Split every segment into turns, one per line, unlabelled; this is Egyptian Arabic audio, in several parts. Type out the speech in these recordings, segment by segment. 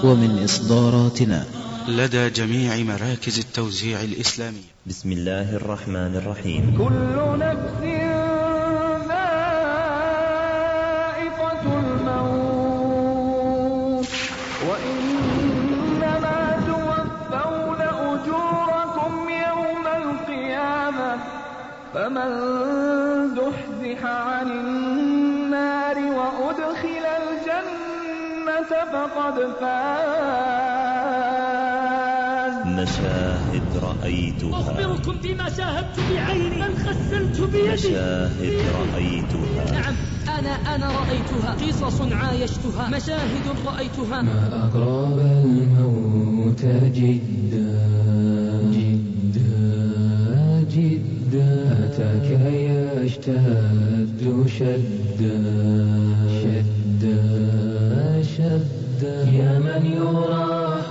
ومن إصداراتنا
لدى جميع مراكز التوزيع الإسلامي
بسم الله الرحمن الرحيم
كل نفس ذائقة الموت وإنما توفون أجوركم يوم القيامة فمن زحزح عن النار وأدخل الجنة فقد فاز
مشاهد رأيتها
أخبركم بما شاهدت بعيني بل خسلت بيدي
مشاهد رأيتها
نعم أنا أنا رأيتها قصص عايشتها مشاهد رأيتها
ما أقرب الموت جدا جدا جدا أتاك يشتد شدا شدا شدا يا من يراح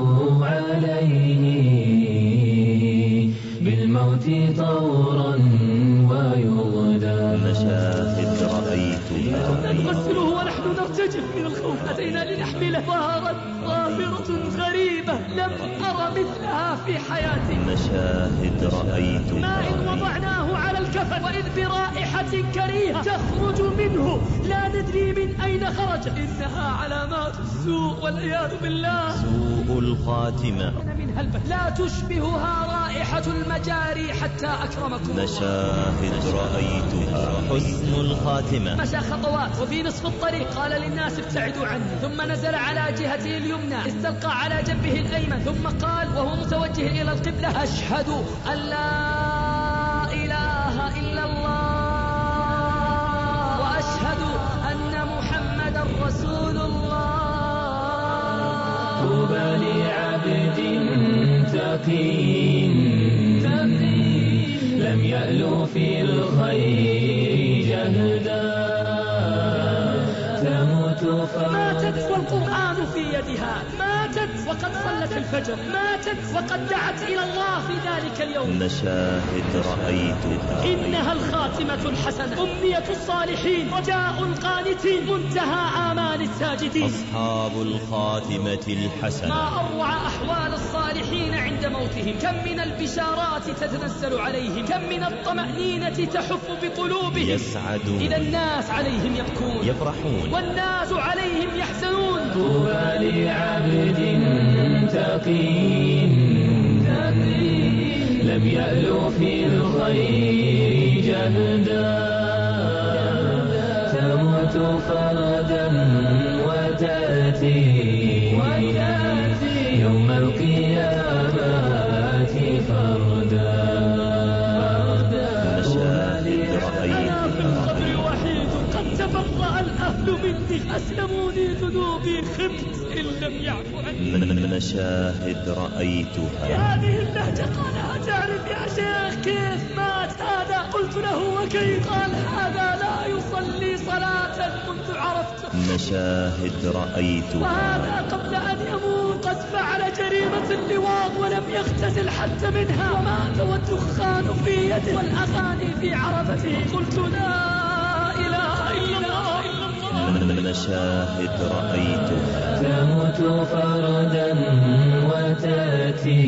عليه بالموت طورا ويغدى
مشاهد رأيتها
كنا نغسله ونحن نرتجف من الخوف أتينا لنحمله ظهرت ظاهرة غريبة لم أرى مثلها في حياتي
مشاهد
ما إن
رأيتها
وضعناه على الكفن وإذ برائحة كريهة تخرج منه لا ندري من أين خرج إنها علامات السوء والعياذ بالله
سوء الخاتمة
من هلبة لا تشبهها رائحة المجاري حتى أكرمكم الله.
مشاهد رأيتها حسن الخاتمة
مشى خطوات وفي نصف الطريق قال للناس ابتعدوا عني ثم نزل على جهته اليمنى استلقى على جنبه الأيمن ثم قال وهو متوجه إلى القبلة أشهد أن لا إله إلا الله وأشهد أن محمدا رسول الله
طوبى لعبد تقي لم يألو في الخير جهدا تموت
ماتت
فردا
والقرآن في يدها ماتت وقد صلت الفجر ماتت وقد دعت إلى الله في ذلك اليوم
مشاهد رأيتها
إنها الخاتمة الحسنة أمنية الصالحين رجاء القانتين منتهى آمال الساجدين
أصحاب الخاتمة
ما
الحسنة
أروع أحوال الصالحين عند موتهم كم من البشارات تتنزل عليهم كم من الطمأنينة تحف بقلوبهم
يسعدون
إذا الناس عليهم يبكون
يفرحون
والناس عليهم يحزنون
طوبى لعبد تقي لم يألو في الخير جهدا تموت فردا وتأتي يوم القيامة فردا
مشاهد
أنا في
رأيتها
القبر وحيد قد تبرأ الأهل مني أسلموني ذنوبي خبت إن لم يعفو عني
من مشاهد رأيتها
هذه اللهجة قالها تعرف يا شيخ كيف مات هذا قلت له وكيف قال هذا لا يصلي صلاة منذ عرفته
مشاهد رأيتها
وهذا قبل أن يموت قد فعل جريمة اللواط ولم يغتسل حتى منها ومات والدخان في يده والأغاني في عرفته قلت لا إله إلا الله
من مشاهد رأيتها
تموت فردا وتأتي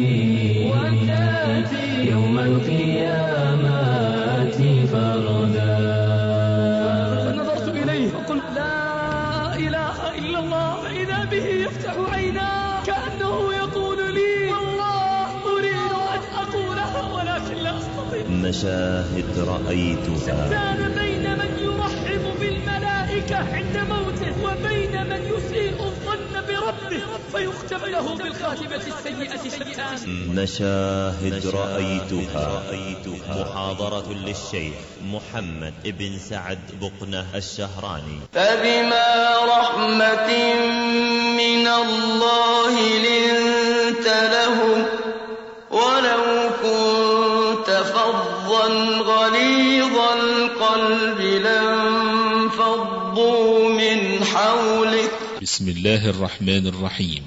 يوم القيامة فردا
فنظرت إليه وقلت لا إله إلا الله فإذا به يفتح عيناه كأنه يقول لي والله أريد أن أقولها ولكن لا أستطيع
مشاهد رأيتها
كان بين من يرحب بالملائكة عند موته وبين من يسيء الظن بربه فيختم له بالخاتمة السيئة شتان
مشاهد رأيتها محاضرة للشيخ محمد ابن سعد بقنة الشهراني
فبما رحمة من الله لنت لهم ولو كنت فظا غليظ القلب لانفضوا من حولك
بسم الله الرحمن الرحيم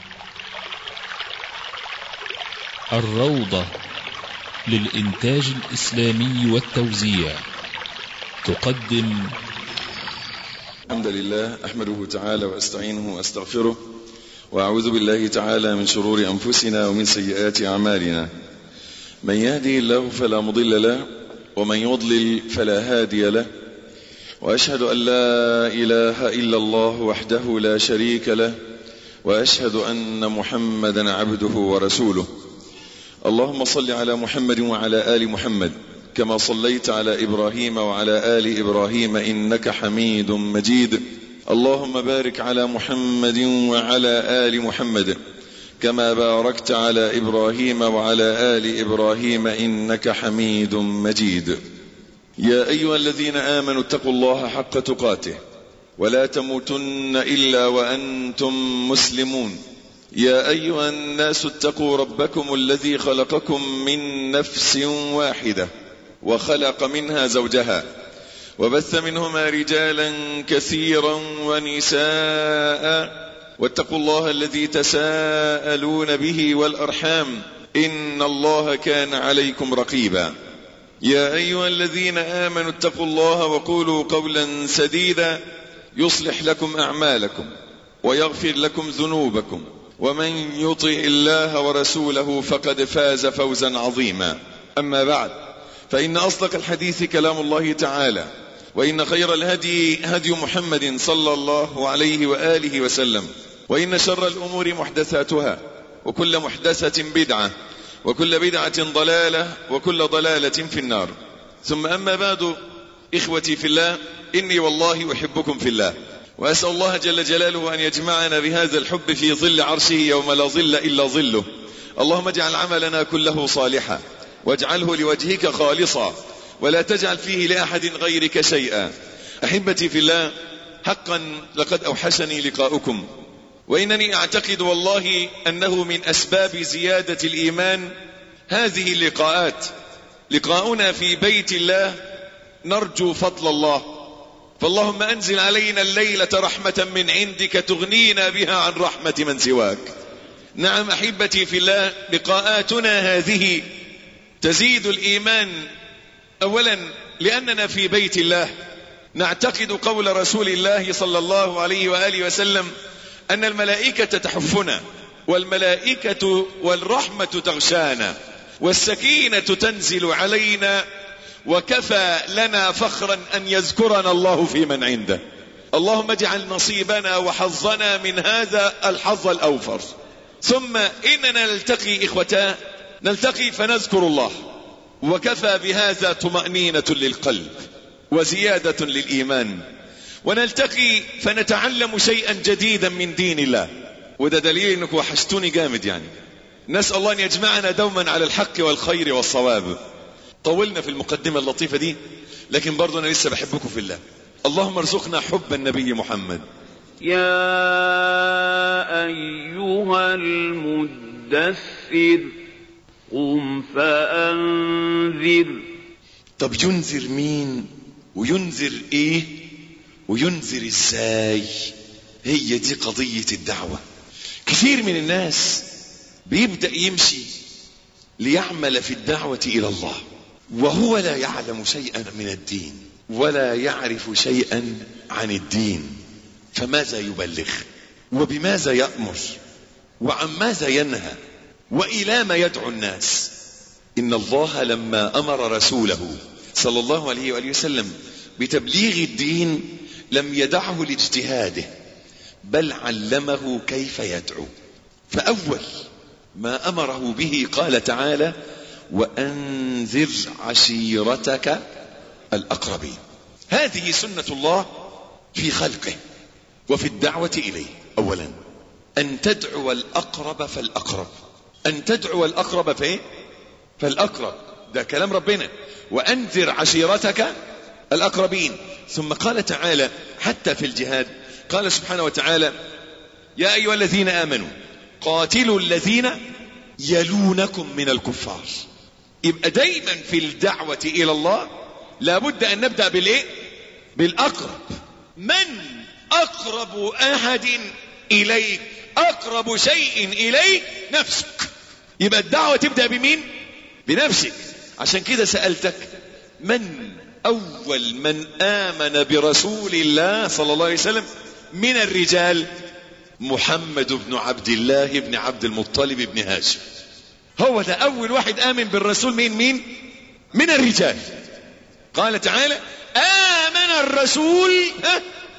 الروضة للإنتاج الإسلامي والتوزيع تقدم
الحمد لله أحمده تعالى وأستعينه وأستغفره وأعوذ بالله تعالى من شرور أنفسنا ومن سيئات أعمالنا من يهدي الله فلا مضل له ومن يضلل فلا هادي له وأشهد أن لا إله إلا الله وحده لا شريك له وأشهد أن محمدا عبده ورسوله اللهم صل على محمد وعلى آل محمد كما صليت على إبراهيم وعلى آل إبراهيم إنك حميد مجيد اللهم بارك على محمد وعلى آل محمد كما باركت على إبراهيم وعلى آل إبراهيم إنك حميد مجيد يا أيها الذين آمنوا اتقوا الله حق تقاته ولا تموتن إلا وأنتم مسلمون يا أيها الناس اتقوا ربكم الذي خلقكم من نفس واحدة وخلق منها زوجها وبث منهما رجالا كثيرا ونساء واتقوا الله الذي تساءلون به والأرحام إن الله كان عليكم رقيبا يا أيها الذين آمنوا اتقوا الله وقولوا قولا سديدا يصلح لكم أعمالكم ويغفر لكم ذنوبكم ومن يطع الله ورسوله فقد فاز فوزا عظيما أما بعد فإن أصدق الحديث كلام الله تعالى وإن خير الهدي هدي محمد صلى الله عليه وآله وسلم وإن شر الأمور محدثاتها وكل محدثة بدعة وكل بدعة ضلالة وكل ضلالة في النار ثم أما بعد إخوتي في الله إني والله أحبكم في الله وأسأل الله جل جلاله أن يجمعنا بهذا الحب في ظل عرشه يوم لا ظل إلا ظله اللهم اجعل عملنا كله صالحا واجعله لوجهك خالصا ولا تجعل فيه لأحد غيرك شيئا أحبتي في الله حقا لقد أوحشني لقاؤكم وإنني أعتقد والله أنه من أسباب زيادة الإيمان هذه اللقاءات لقاؤنا في بيت الله نرجو فضل الله فاللهم أنزل علينا الليلة رحمة من عندك تغنينا بها عن رحمة من سواك نعم أحبتي في الله لقاءاتنا هذه تزيد الإيمان أولا لأننا في بيت الله نعتقد قول رسول الله صلى الله عليه وآله وسلم أن الملائكة تحفنا والملائكة والرحمة تغشانا والسكينة تنزل علينا وكفى لنا فخرا أن يذكرنا الله في من عنده اللهم اجعل نصيبنا وحظنا من هذا الحظ الأوفر ثم إننا نلتقي إخوتاه نلتقي فنذكر الله وكفى بهذا طمأنينة للقلب وزيادة للإيمان ونلتقي فنتعلم شيئا جديدا من دين الله وده دليل انك وحشتوني جامد يعني نسأل الله ان يجمعنا دوما على الحق والخير والصواب طولنا في المقدمة اللطيفة دي لكن برضو انا لسه بحبكم في الله اللهم ارزقنا حب النبي محمد
يا أيها المدثر قم فأنذر
طب ينذر مين وينذر ايه وينذر ازاي هي دي قضية الدعوة كثير من الناس بيبدأ يمشي ليعمل في الدعوة إلى الله وهو لا يعلم شيئا من الدين ولا يعرف شيئا عن الدين فماذا يبلغ وبماذا يأمر وعن ماذا ينهى وإلى ما يدعو الناس إن الله لما أمر رسوله صلى الله عليه وآله وسلم بتبليغ الدين لم يدعه لاجتهاده بل علمه كيف يدعو فأول ما أمره به قال تعالى وأنذر عشيرتك الأقربين هذه سنة الله في خلقه وفي الدعوة إليه أولا أن تدعو الأقرب فالأقرب أن تدعو الأقرب فإيه فالأقرب ده كلام ربنا وأنذر عشيرتك الأقربين ثم قال تعالى حتى في الجهاد قال سبحانه وتعالى يا أيها الذين آمنوا قاتلوا الذين يلونكم من الكفار يبقى دايما في الدعوة إلى الله لابد أن نبدأ بالإيه بالأقرب من أقرب أحد إليك أقرب شيء إليك نفسك يبقى الدعوة تبدأ بمين بنفسك عشان كده سألتك من أول من آمن برسول الله صلى الله عليه وسلم من الرجال محمد بن عبد الله بن عبد المطلب بن هاشم هو ده اول واحد امن بالرسول مين مين من الرجال قال تعالى امن الرسول ها،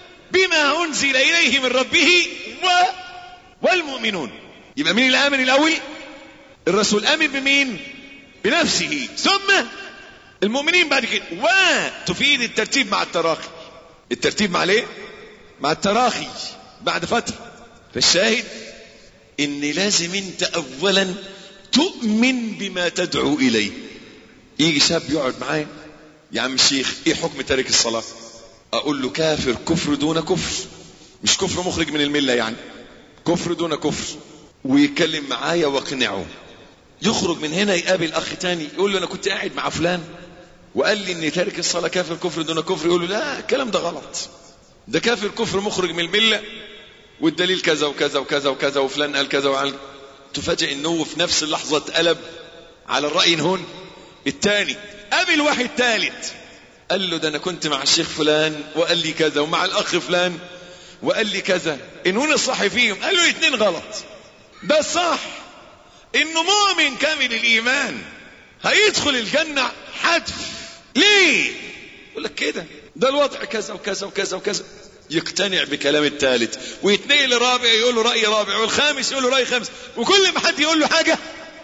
بما انزل اليه من ربه و والمؤمنون يبقى مين اللي امن الاول الرسول امن بمين بنفسه ثم المؤمنين بعد كده وتفيد الترتيب مع التراخي الترتيب مع ليه مع التراخي بعد فترة فالشاهد ان لازم انت اولا تؤمن بما تدعو اليه يجي شاب يقعد معايا يا عم الشيخ ايه حكم تارك الصلاة اقول له كافر كفر دون كفر مش كفر مخرج من الملة يعني كفر دون كفر ويتكلم معايا واقنعه يخرج من هنا يقابل اخ تاني يقول له انا كنت قاعد مع فلان وقال لي ان تارك الصلاه كافر كفر دون كفر يقول له لا الكلام ده غلط ده كافر كفر مخرج من المله والدليل كذا وكذا وكذا وكذا وفلان قال كذا وقال تفاجئ انه في نفس اللحظه اتقلب على الراي هون الثاني قابل واحد ثالث قال له ده انا كنت مع الشيخ فلان وقال لي كذا ومع الاخ فلان وقال لي كذا ان هنا الصح فيهم قال له الاثنين غلط ده الصح انه مؤمن كامل الايمان هيدخل الجنة حتف ليه يقول لك كده ده الوضع كذا وكذا وكذا وكذا يقتنع بكلام الثالث ويتنقل لرابع يقول له رأي رابع والخامس يقول له رأي خامس وكل ما حد يقول له حاجة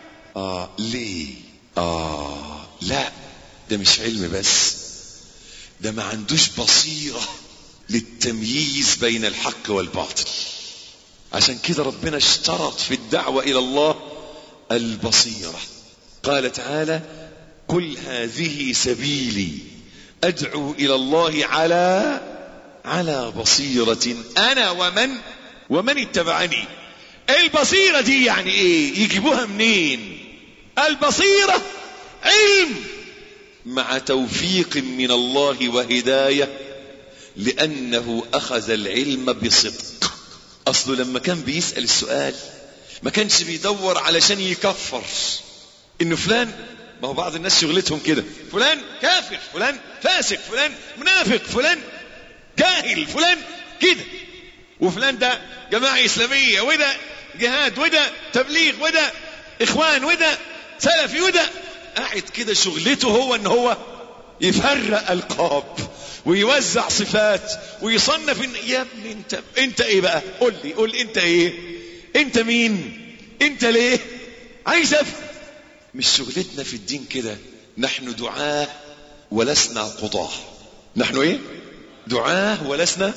اه ليه اه لا ده مش علم بس ده ما عندوش بصيرة للتمييز بين الحق والباطل عشان كده ربنا اشترط في الدعوة إلى الله البصيرة قال تعالى قل هذه سبيلي أدعو إلى الله على على بصيرة أنا ومن ومن اتبعني البصيرة دي يعني إيه يجيبوها منين البصيرة علم مع توفيق من الله وهداية لأنه أخذ العلم بصدق أصله لما كان بيسأل السؤال ما كانش بيدور علشان يكفر انه فلان ما هو بعض الناس شغلتهم كده فلان كافر فلان فاسق فلان منافق فلان جاهل فلان كده وفلان ده جماعة إسلامية وده جهاد وده تبليغ وده إخوان وده سلفي وده قاعد كده شغلته هو ان هو يفرق القاب ويوزع صفات ويصنف إن يا ابني انت انت ايه بقى قول لي قول لي انت ايه انت مين انت ليه عايز افهم مش شغلتنا في الدين كده نحن دعاه ولسنا قضاه نحن ايه دعاه ولسنا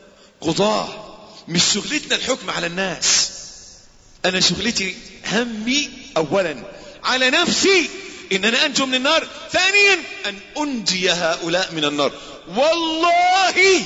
قضاه مش شغلتنا الحكم على الناس انا شغلتي همي اولا على نفسي ان انا انجو من النار ثانيا ان انجي هؤلاء من النار والله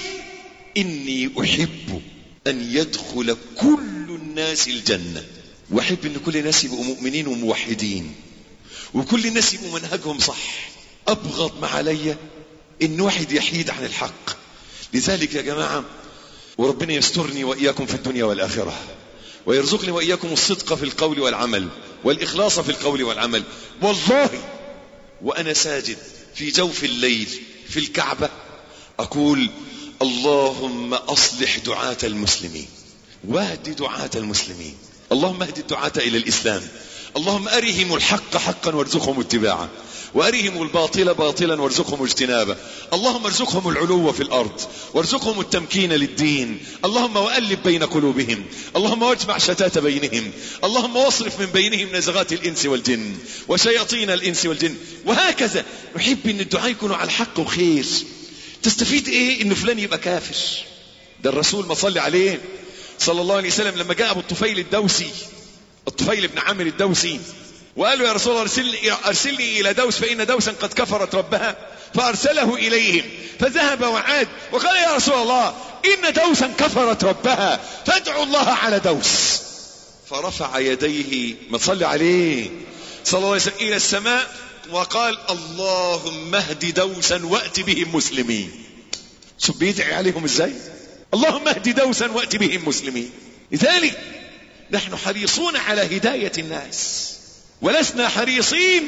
اني احب ان يدخل كل الناس الجنه واحب ان كل الناس يبقوا مؤمنين وموحدين وكل الناس يبقوا منهجهم صح ابغض ما علي ان واحد يحيد عن الحق لذلك يا جماعه وربنا يسترني واياكم في الدنيا والاخره ويرزقني واياكم الصدق في القول والعمل والاخلاص في القول والعمل والله وانا ساجد في جوف الليل في الكعبه اقول اللهم اصلح دعاه المسلمين واهد دعاه المسلمين اللهم اهد الدعاه الى الاسلام اللهم ارهم الحق حقا وارزقهم اتباعه وارهم الباطل باطلا وارزقهم اجتنابه اللهم ارزقهم العلو في الارض وارزقهم التمكين للدين اللهم والف بين قلوبهم اللهم واجمع شتات بينهم اللهم واصرف من بينهم نزغات الانس والجن وشياطين الانس والجن وهكذا نحب ان الدعاء يكونوا على الحق وخير تستفيد ايه ان فلان يبقى كافر ده الرسول ما صلي عليه صلى الله عليه وسلم لما جاء ابو الطفيل الدوسي الطفيل بن عامر الدوسي وقال له يا رسول الله ارسلني, ارسلني الى دوس فان دوسا قد كفرت ربها فارسله اليهم فذهب وعاد وقال يا رسول الله ان دوسا كفرت ربها فادعوا الله على دوس فرفع يديه ما تصلي عليه صلى الله عليه وسلم الى السماء وقال اللهم اهد دوسا وات بهم مسلمين شوف بيدعي عليهم ازاي اللهم اهد دوسا وات بهم مسلمين لذلك نحن حريصون على هدايه الناس ولسنا حريصين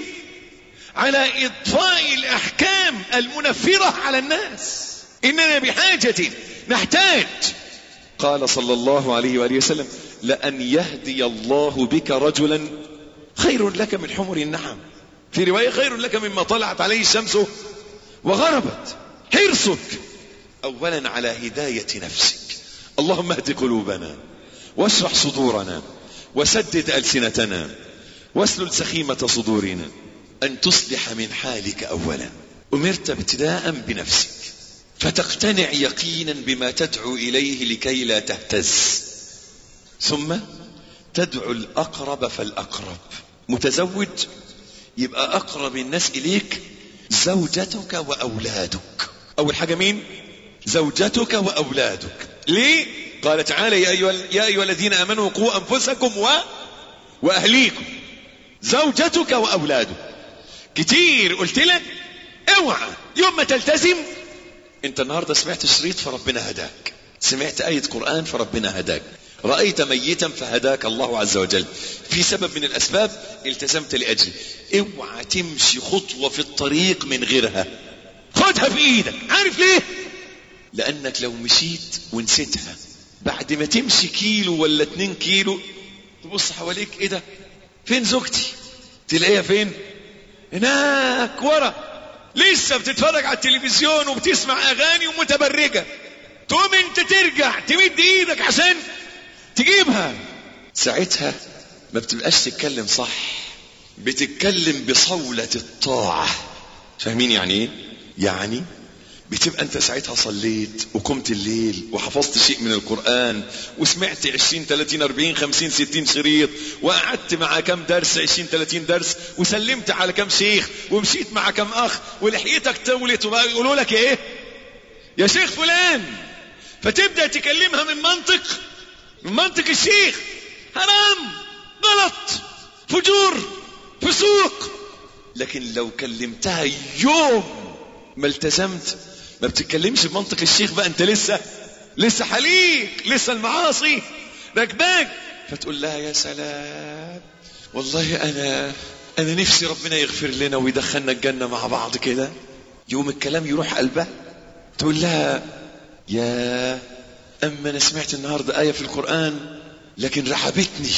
على اطفاء الاحكام المنفره على الناس اننا بحاجه نحتاج قال صلى الله عليه وآله وسلم لأن يهدي الله بك رجلا خير لك من حمر النعم في رواية خير لك مما طلعت عليه الشمس وغربت حرصك أولا على هداية نفسك اللهم اهد قلوبنا واشرح صدورنا وسدد ألسنتنا واسلل سخيمة صدورنا أن تصلح من حالك أولا أمرت ابتداء بنفسك فتقتنع يقينا بما تدعو إليه لكي لا تهتز ثم تدعو الأقرب فالأقرب متزوج يبقى أقرب الناس إليك زوجتك وأولادك أول حاجة مين زوجتك وأولادك ليه قال تعالى يا أيها, يا أيها الذين آمنوا قوا أنفسكم و... وأهليكم زوجتك وأولادك كتير قلت لك اوعى يوم ما تلتزم انت النهارده سمعت شريط فربنا هداك سمعت آية قرآن فربنا هداك رأيت ميتا فهداك الله عز وجل في سبب من الأسباب التزمت لأجله اوعى تمشي خطوة في الطريق من غيرها خدها في ايدك عارف ليه لأنك لو مشيت ونسيتها بعد ما تمشي كيلو ولا اتنين كيلو تبص حواليك ايه ده فين زوجتي تلاقيها فين هناك ورا لسه بتتفرج على التلفزيون وبتسمع اغاني ومتبرجه تقوم انت ترجع تمد ايدك عشان تجيبها ساعتها ما بتبقاش تتكلم صح بتتكلم بصولة الطاعة فاهمين يعني ايه يعني بتبقى انت ساعتها صليت وقمت الليل وحفظت شيء من القرآن وسمعت 20 30 40 50 60 شريط وقعدت مع كم درس 20 30 درس وسلمت على كم شيخ ومشيت مع كم اخ ولحيتك طولت وبقى يقولوا لك ايه يا شيخ فلان فتبدا تكلمها من منطق من منطق الشيخ حرام غلط فجور فسوق لكن لو كلمتها يوم ما التزمت ما بتتكلمش بمنطق الشيخ بقى انت لسه لسه حليق لسه المعاصي راكباك فتقول لها يا سلام والله انا انا نفسي ربنا يغفر لنا ويدخلنا الجنه مع بعض كده يوم الكلام يروح قلبها تقول لها يا اما انا سمعت النهارده ايه في القران لكن رعبتني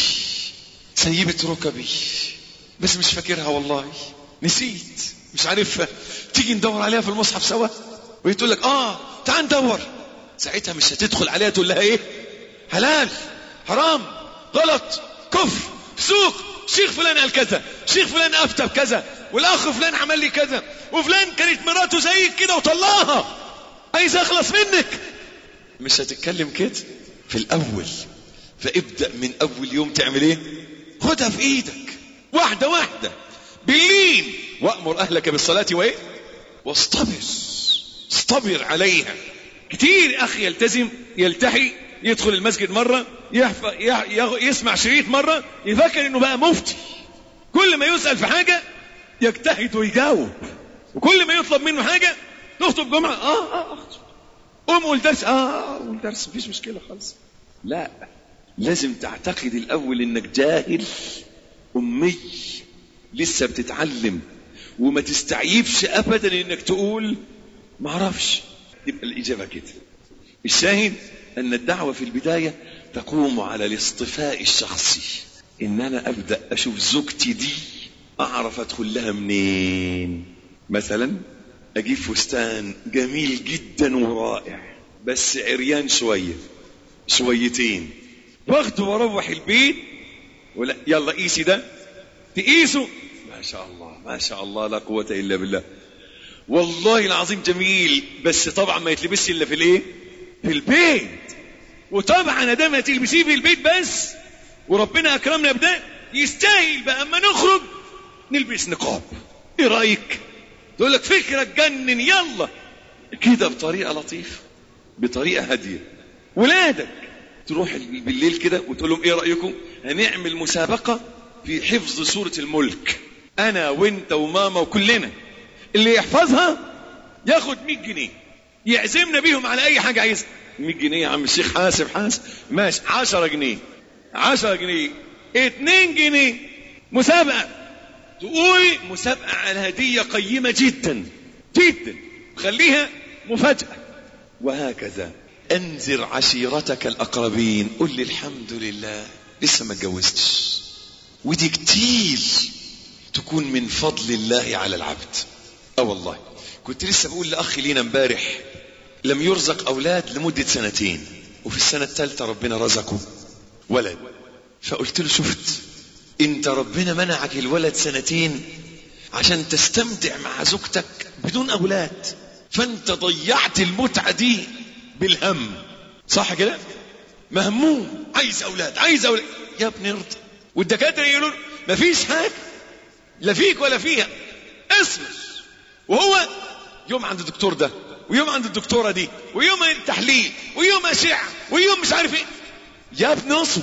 سيبت ركبي بس مش فاكرها والله نسيت مش عارفها تيجي ندور عليها في المصحف سوا وهي تقول لك اه تعال ندور ساعتها مش هتدخل عليها تقول لها ايه حلال حرام غلط كفر سوق شيخ فلان قال كذا شيخ فلان افتى بكذا والاخ فلان عمل لي كذا وفلان كانت مراته زيك كده وطلعها عايز اخلص منك مش هتتكلم كده في الاول فابدا من اول يوم تعمل ايه خدها في ايدك واحده واحده باللين وامر اهلك بالصلاه وايه واصطبر اصطبر عليها كتير اخ يلتزم يلتحي يدخل المسجد مره يحف... يح... يسمع شريط مره يفكر انه بقى مفتي كل ما يسال في حاجه يجتهد ويجاوب وكل ما يطلب منه حاجه تخطب جمعه اه اه اخطب قوم قول درس اه قول درس مفيش مشكله خالص لا لازم تعتقد الاول انك جاهل امي لسه بتتعلم وما تستعيبش ابدا انك تقول ما اعرفش يبقى الاجابه كده الشاهد ان الدعوه في البدايه تقوم على الاصطفاء الشخصي ان انا ابدا اشوف زوجتي دي اعرف ادخل لها منين مثلا اجيب فستان جميل جدا ورائع بس عريان شويه شويتين واخده واروح البيت ولا يلا قيسي ده تقيسه ما شاء الله ما شاء الله لا قوة إلا بالله والله العظيم جميل بس طبعا ما يتلبسش إلا في الإيه في البيت وطبعا ده ما تلبسيه في البيت بس وربنا أكرمنا بده يستاهل بقى أما نخرج نلبس نقاب إيه رأيك تقول لك فكرة تجنن يلا كده بطريقة لطيفة بطريقة هادية ولادك تروح بالليل كده وتقول لهم ايه رأيكم هنعمل مسابقة في حفظ سورة الملك انا وانت وماما وكلنا اللي يحفظها ياخد 100 جنيه يعزمنا بيهم على اي حاجة عايزها 100 جنيه يا عم الشيخ حاسب حاسب ماشي 10 جنيه 10 جنيه 2 جنيه مسابقة تقول مسابقة على هدية قيمة جدا جدا خليها مفاجأة وهكذا انذر عشيرتك الاقربين قل لي الحمد لله لسه ما اتجوزتش ودي كتير تكون من فضل الله على العبد اه والله كنت لسه بقول لاخ لينا امبارح لم يرزق اولاد لمده سنتين وفي السنه الثالثه ربنا رزقه ولد فقلت له شفت انت ربنا منعك الولد سنتين عشان تستمتع مع زوجتك بدون اولاد فانت ضيعت المتعه دي بالهم صح كده مهموم عايز اولاد عايز اولاد يا ابني ارضى والدكاتره يقولون مفيش حاجه لا فيك ولا فيها اصبر وهو يوم عند الدكتور ده ويوم عند الدكتوره دي ويوم التحليل ويوم اشعه ويوم مش عارف ايه يا ابني اصبر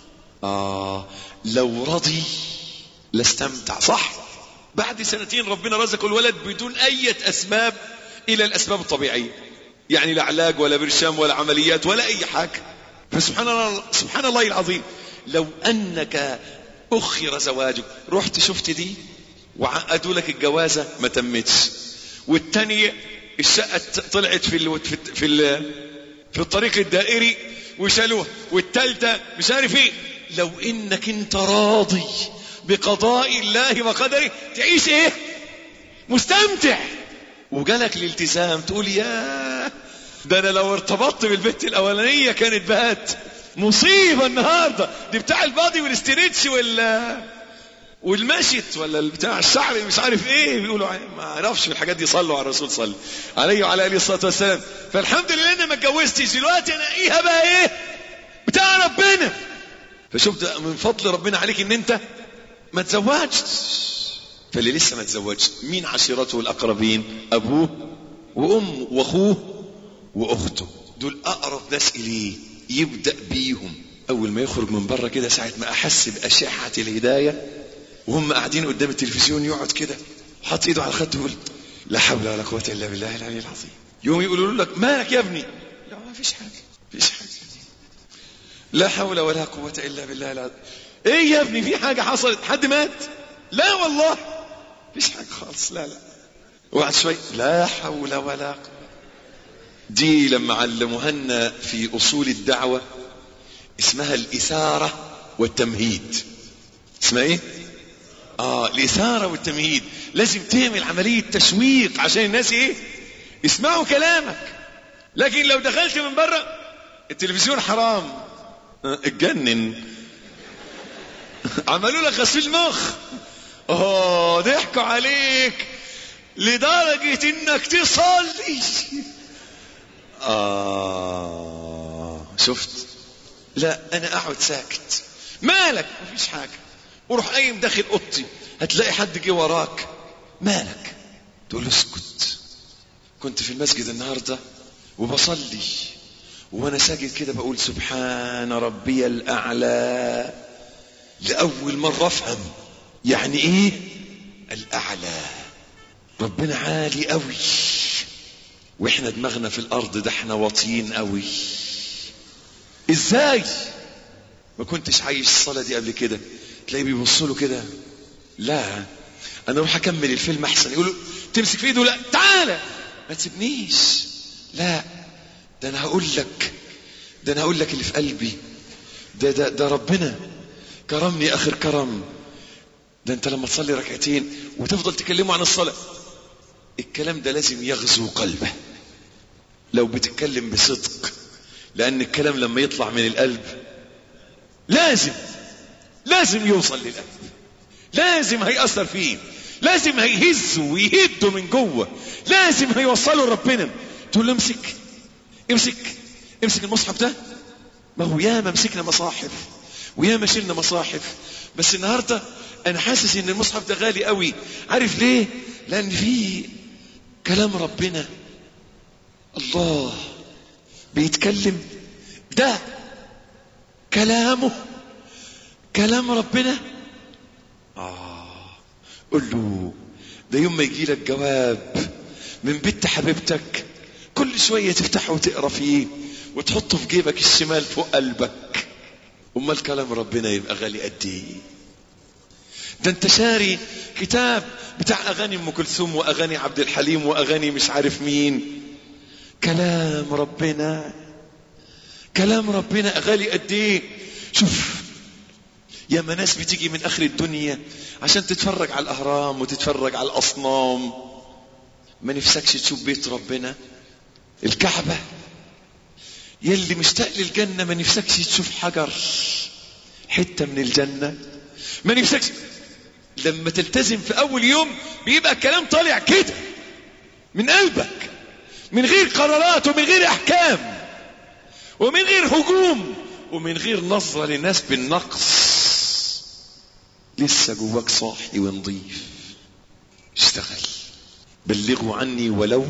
اه لو رضي لاستمتع صح بعد سنتين ربنا رزقه الولد بدون اي اسباب الى الاسباب الطبيعيه يعني لا علاج ولا برشام ولا عمليات ولا اي حاجه فسبحان الله سبحان الله العظيم لو انك اخر زواجك رحت شفت دي وعقدوا لك الجوازه ما تمتش والتانية الشقه طلعت في ال في ال في, ال في الطريق الدائري وشالوها والتالتة مش عارف ايه لو انك انت راضي بقضاء الله وقدره تعيش ايه مستمتع وجالك الالتزام تقول يا ده انا لو ارتبطت بالبنت الاولانيه كانت بقت مصيبه النهارده دي بتاع البادي والاستريتش وال والمشت ولا بتاع الشعر اللي مش عارف ايه بيقولوا ما اعرفش في الحاجات دي صلوا على الرسول صلى عليه وعلى اله الصلاه والسلام فالحمد لله انا ما اتجوزتش دلوقتي انا ايه بقى ايه بتاع ربنا فشفت من فضل ربنا عليك ان انت ما تزوجتش فاللي لسه ما تزوجش مين عشيرته الاقربين ابوه وامه واخوه واخته دول اقرب ناس اليه يبدا بيهم اول ما يخرج من بره كده ساعه ما احس باشعه الهدايه وهم قاعدين قدام التلفزيون يقعد كده حاطط ايده على الخد ويقول لا حول ولا قوه الا بالله العلي العظيم يوم يقولوا لك مالك يا ابني لا ما فيش حاجه فيش حاجه لا حول ولا قوه الا بالله العظيم ايه يا ابني في حاجه حصلت حد مات لا والله فيش حاجه خالص لا لا وقعد شوي لا حول ولا قوه دي لما علموها لنا في اصول الدعوه اسمها الاثاره والتمهيد اسمها ايه اه الاثاره والتمهيد لازم تعمل عمليه تشويق عشان الناس ايه يسمعوا كلامك لكن لو دخلت من بره التلفزيون حرام آه، اتجنن عملوا لك غسيل مخ اه ضحكوا عليك لدرجة انك تصلي اه شفت لا انا اقعد ساكت مالك مفيش حاجة وروح قايم داخل اوضتي هتلاقي حد جه وراك مالك تقول له اسكت كنت في المسجد النهارده وبصلي وانا ساجد كده بقول سبحان ربي الاعلى لاول مره افهم يعني ايه الاعلى ربنا عالي قوي واحنا دماغنا في الارض ده احنا واطيين قوي ازاي ما كنتش عايش الصلاه دي قبل كده تلاقيه بيبص له كده لا انا اروح اكمل الفيلم احسن يقول له تمسك في ايده لا تعالى ما تسيبنيش لا ده انا هقول لك ده انا هقول لك اللي في قلبي ده ده ده ربنا كرمني اخر كرم ده انت لما تصلي ركعتين وتفضل تكلمه عن الصلاه الكلام ده لازم يغزو قلبه لو بتتكلم بصدق لان الكلام لما يطلع من القلب لازم لازم يوصل للقلب لازم هيأثر فيه لازم هيهزه ويهده من جوه لازم هيوصله لربنا تقول له امسك امسك امسك المصحف ده ما هو ياما مسكنا مصاحف وياما شلنا مصاحف بس النهارده انا حاسس ان المصحف ده غالي قوي عارف ليه لان فيه كلام ربنا الله بيتكلم ده كلامه كلام ربنا آه قل له ده يوم ما يجي لك جواب من بنت حبيبتك كل شوية تفتحه وتقرا فيه وتحطه في جيبك الشمال فوق قلبك امال كلام ربنا يبقى غالي قد ايه ده انت شاري كتاب بتاع اغاني ام كلثوم واغاني عبد الحليم واغاني مش عارف مين كلام ربنا كلام ربنا غالي قد ايه شوف يا ما ناس بتيجي من اخر الدنيا عشان تتفرج على الاهرام وتتفرج على الاصنام ما نفسكش تشوف بيت ربنا الكعبة يلي مشتاق للجنة ما نفسكش تشوف حجر حتة من الجنة ما نفسكش لما تلتزم في اول يوم بيبقى الكلام طالع كده من قلبك من غير قرارات ومن غير احكام ومن غير هجوم ومن غير نظرة للناس بالنقص لسه جواك صاحي ونظيف اشتغل بلغوا عني ولو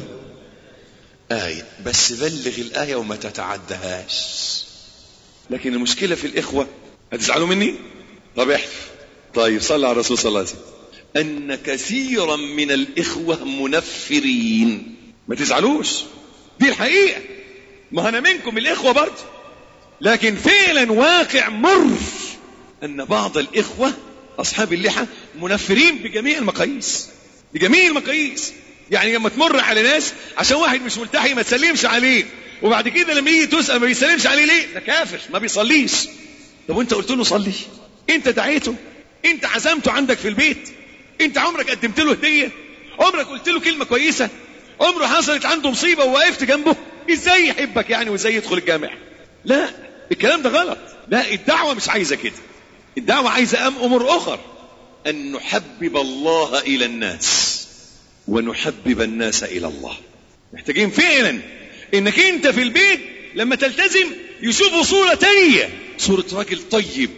آية بس بلغ الآية وما تتعدهاش لكن المشكلة في الإخوة هتزعلوا مني طب احلف طيب صلى على الرسول صلى الله عليه وسلم أن كثيرا من الإخوة منفرين ما تزعلوش دي الحقيقة ما أنا منكم الإخوة برضه لكن فعلا واقع مر أن بعض الإخوة أصحاب اللحى منفرين بجميع المقاييس بجميع المقاييس يعني لما تمر على ناس عشان واحد مش ملتحي ما تسلمش عليه وبعد كده لما يجي تسأل ما بيسلمش عليه ليه ده كافر ما بيصليش طب وانت قلت له صلي انت دعيته انت عزمته عندك في البيت انت عمرك قدمت له هديه عمرك قلت له كلمه كويسه عمره حصلت عنده مصيبه ووقفت جنبه ازاي يحبك يعني وازاي يدخل الجامع لا الكلام ده غلط لا الدعوه مش عايزه كده الدعوه عايزه ام امور اخر ان نحبب الله الى الناس ونحبب الناس الى الله محتاجين فعلا انك انت في البيت لما تلتزم يشوفوا صوره تانيه صوره راجل طيب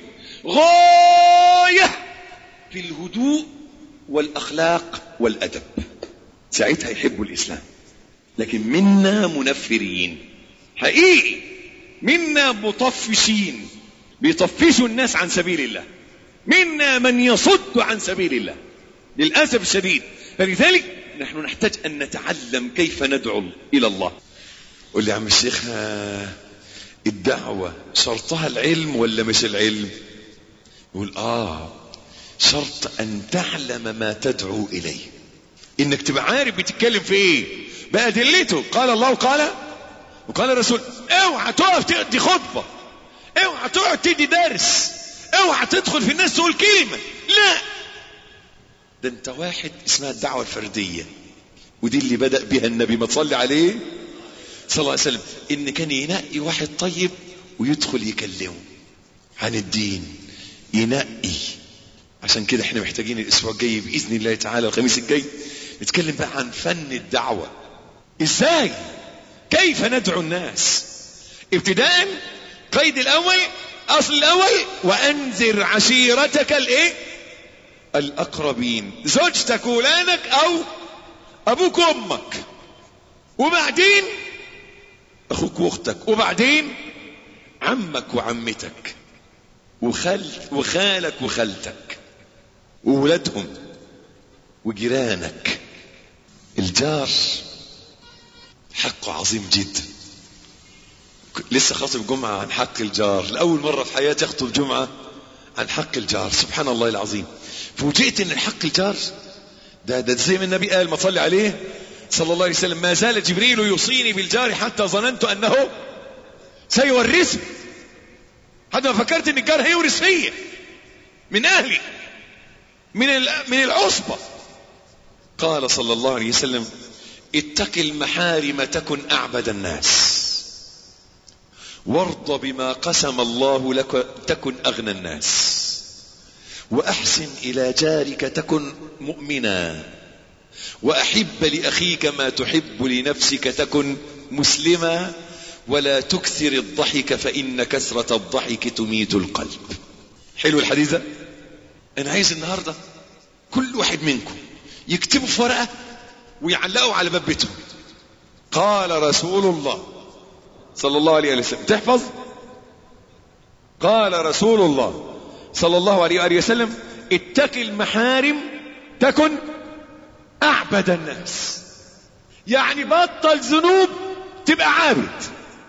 غايه في الهدوء والاخلاق والادب ساعتها يحبوا الاسلام لكن منا منفرين حقيقي منا مطفشين بيطفشوا الناس عن سبيل الله منا من يصد عن سبيل الله للاسف الشديد فلذلك نحن نحتاج ان نتعلم كيف ندعو الى الله قول لي يا عم الشيخ ها، الدعوه شرطها العلم ولا مش العلم يقول اه شرط ان تعلم ما تدعو اليه انك تبقى عارف بتتكلم في ايه بادلته قال الله وقال وقال الرسول اوعى تقف تدي خطبه اوعى تقعد تدي درس اوعى تدخل في الناس تقول كلمه لا ده انت واحد اسمها الدعوه الفرديه ودي اللي بدا بها النبي ما تصلي عليه صلى الله عليه وسلم ان كان ينقي واحد طيب ويدخل يكلمه عن الدين ينقي عشان كده احنا محتاجين الاسبوع الجاي باذن الله تعالى الخميس الجاي نتكلم بقى عن فن الدعوه ازاي كيف ندعو الناس ابتداء قيد الاول اصل الاول وانذر عشيرتك الايه الاقربين زوجتك ولادك او ابوك وامك وبعدين اخوك واختك وبعدين عمك وعمتك وخال وخالك وخالتك وولادهم وجيرانك الجار حقه عظيم جدا لسه خاطب جمعة عن حق الجار لأول مرة في حياتي أخطب جمعة عن حق الجار سبحان الله العظيم فوجئت ان حق الجار ده ده زي ما النبي قال ما صلي عليه صلى الله عليه وسلم ما زال جبريل يوصيني بالجار حتى ظننت انه سيورثني حتى ما فكرت ان الجار هيورث فيا من اهلي من من العصبه قال صلى الله عليه وسلم اتق المحارم تكن اعبد الناس وارض بما قسم الله لك تكن اغنى الناس واحسن الى جارك تكن مؤمنا واحب لاخيك ما تحب لنفسك تكن مسلما ولا تكثر الضحك فان كثره الضحك تميت القلب حلو الحديث ده انا عايز النهارده كل واحد منكم يكتبوا في ورقه ويعلقوا على باب بيتهم قال رسول الله صلى الله عليه وسلم تحفظ قال رسول الله صلى الله عليه وآله وسلم اتق المحارم تكن أعبد الناس يعني بطل ذنوب تبقى عابد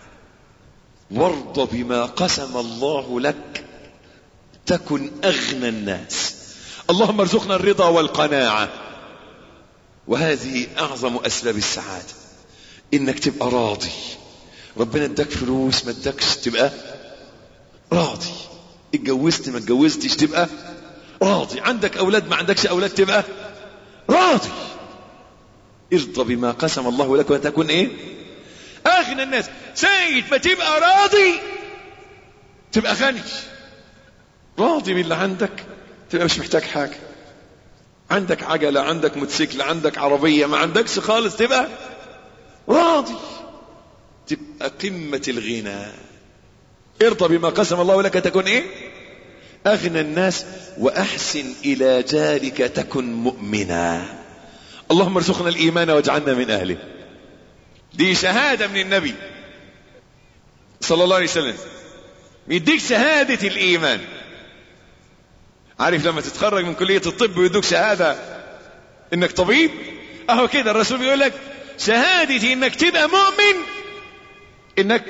وارض بما قسم الله لك تكن أغنى الناس اللهم ارزقنا الرضا والقناعة وهذه أعظم أسباب السعادة إنك تبقى راضي ربنا اداك فلوس ما اداكش تبقى راضي اتجوزت ما اتجوزتش تبقى راضي عندك اولاد ما عندكش اولاد تبقى راضي ارضى بما قسم الله لك وتكون ايه اغنى الناس سيد ما تبقى راضي تبقى غني راضي باللي عندك تبقى مش محتاج حاجه عندك عجله عندك موتوسيكل عندك عربيه ما عندكش خالص تبقى راضي تبقى قمه الغنى ارضى بما قسم الله لك تكون ايه اغنى الناس واحسن الى جارك تكن مؤمنا اللهم ارزقنا الايمان واجعلنا من اهله دي شهاده من النبي صلى الله عليه وسلم بيديك شهاده الايمان عارف لما تتخرج من كليه الطب ويدوك شهاده انك طبيب اهو كده الرسول بيقول لك شهادتي انك تبقى مؤمن انك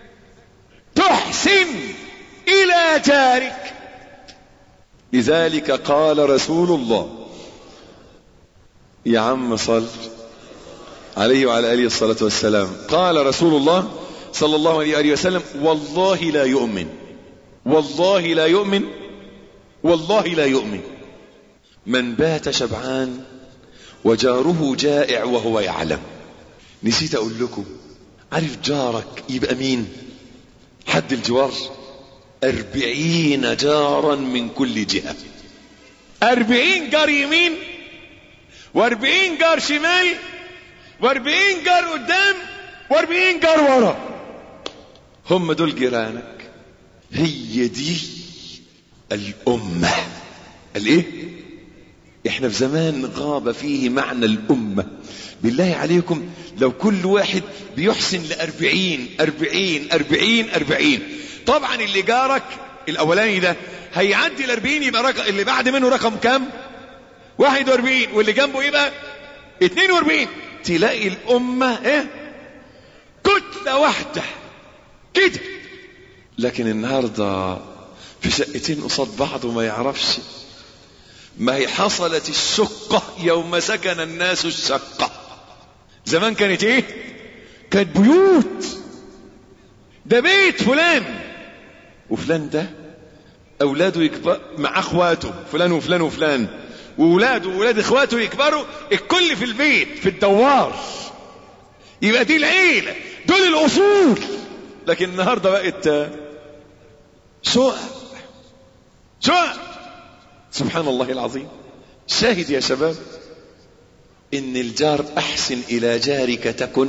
تحسن الى جارك لذلك قال رسول الله يا عم صل عليه وعلى اله الصلاه والسلام قال رسول الله صلى الله عليه وآله وسلم والله لا يؤمن والله لا يؤمن والله لا يؤمن من بات شبعان وجاره جائع وهو يعلم نسيت اقول لكم عارف جارك يبقى مين حد الجوار أربعين جارا من كل جهة أربعين جار يمين وأربعين جار شمال وأربعين جار قدام وأربعين جار ورا هم دول جيرانك هي دي الأمة الإيه؟ إحنا في زمان غاب فيه معنى الأمة بالله عليكم لو كل واحد بيحسن لأربعين أربعين أربعين أربعين طبعا اللي جارك الأولاني ده هيعدي الأربعين يبقى رقم اللي بعد منه رقم كام؟ واحد وأربعين واللي جنبه يبقى اتنين وأربعين تلاقي الأمة إيه؟ كتلة واحدة كده لكن النهارده في شقتين قصاد بعض وما يعرفش ما هي حصلت الشقة يوم سكن الناس الشقة زمان كانت ايه كانت بيوت ده بيت فلان وفلان ده اولاده يكبر مع اخواته فلان وفلان وفلان واولاده واولاد اخواته يكبروا الكل في البيت في الدوار يبقى دي العيلة دول الاصول لكن النهارده بقت شقق شقق سبحان الله العظيم شاهد يا شباب ان الجار احسن الى جارك تكن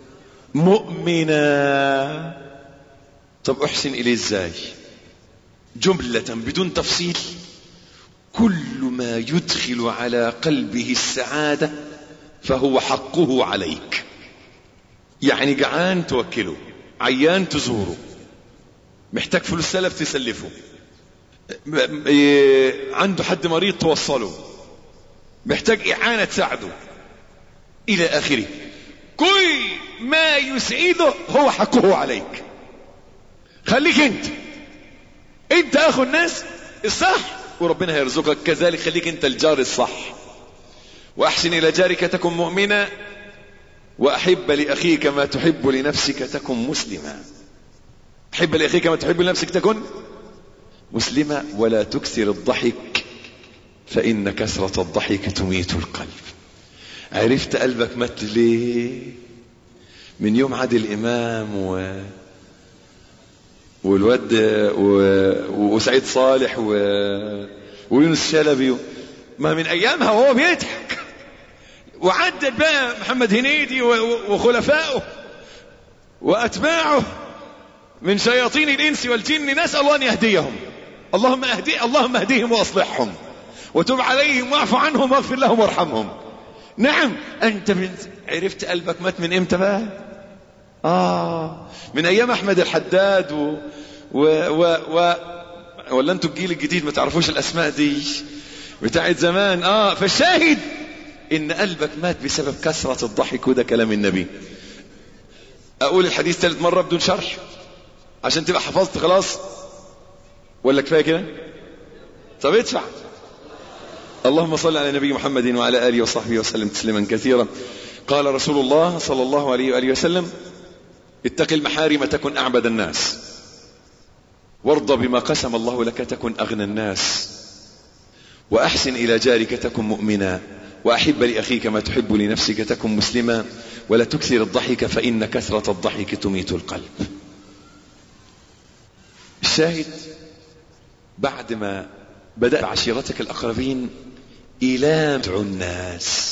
مؤمنا طب احسن اليه ازاي جملة بدون تفصيل كل ما يدخل على قلبه السعادة فهو حقه عليك يعني جعان توكله عيان تزوره محتاج فلوس سلف تسلفه عنده حد مريض توصله محتاج إعانة تساعده إلى آخره كل ما يسعده هو حقه عليك خليك انت انت اخو الناس الصح وربنا هيرزقك كذلك خليك انت الجار الصح واحسن الى جارك تكن مؤمنا واحب لاخيك ما تحب لنفسك تكن مسلما احب لاخيك ما تحب لنفسك تكن مسلمة ولا تكثر الضحك فإن كثرة الضحك تميت القلب عرفت قلبك مات ليه من يوم عادل إمام و... والواد و... وسعيد صالح و... ويونس شلبي ما من أيامها وهو بيضحك وعدت بقى محمد هنيدي و... وخلفائه وأتباعه من شياطين الإنس والجن نسأل الله أن يهديهم اللهم اهدي اللهم اهديهم واصلحهم وتب عليهم واعف عنهم واغفر لهم وارحمهم نعم انت من عرفت قلبك مات من امتى بقى اه من ايام احمد الحداد و و و, و ولا انتوا الجيل الجديد ما تعرفوش الاسماء دي بتاعت زمان اه فالشاهد ان قلبك مات بسبب كثرة الضحك وده كلام النبي اقول الحديث ثالث مرة بدون شرح عشان تبقى حفظت خلاص ولا كفايه كده طب ادفع اللهم صل على نبي محمد وعلى اله وصحبه وسلم تسليما كثيرا قال رسول الله صلى الله عليه واله وسلم اتق المحارم تكن أعبد الناس وارض بما قسم الله لك تكن أغنى الناس وأحسن إلى جارك تكن مؤمنا وأحب لأخيك ما تحب لنفسك تكن مسلما ولا تكثر الضحك فإن كثرة الضحك تميت القلب الشاهد بعد ما بدأ عشيرتك الأقربين إلى دعو الناس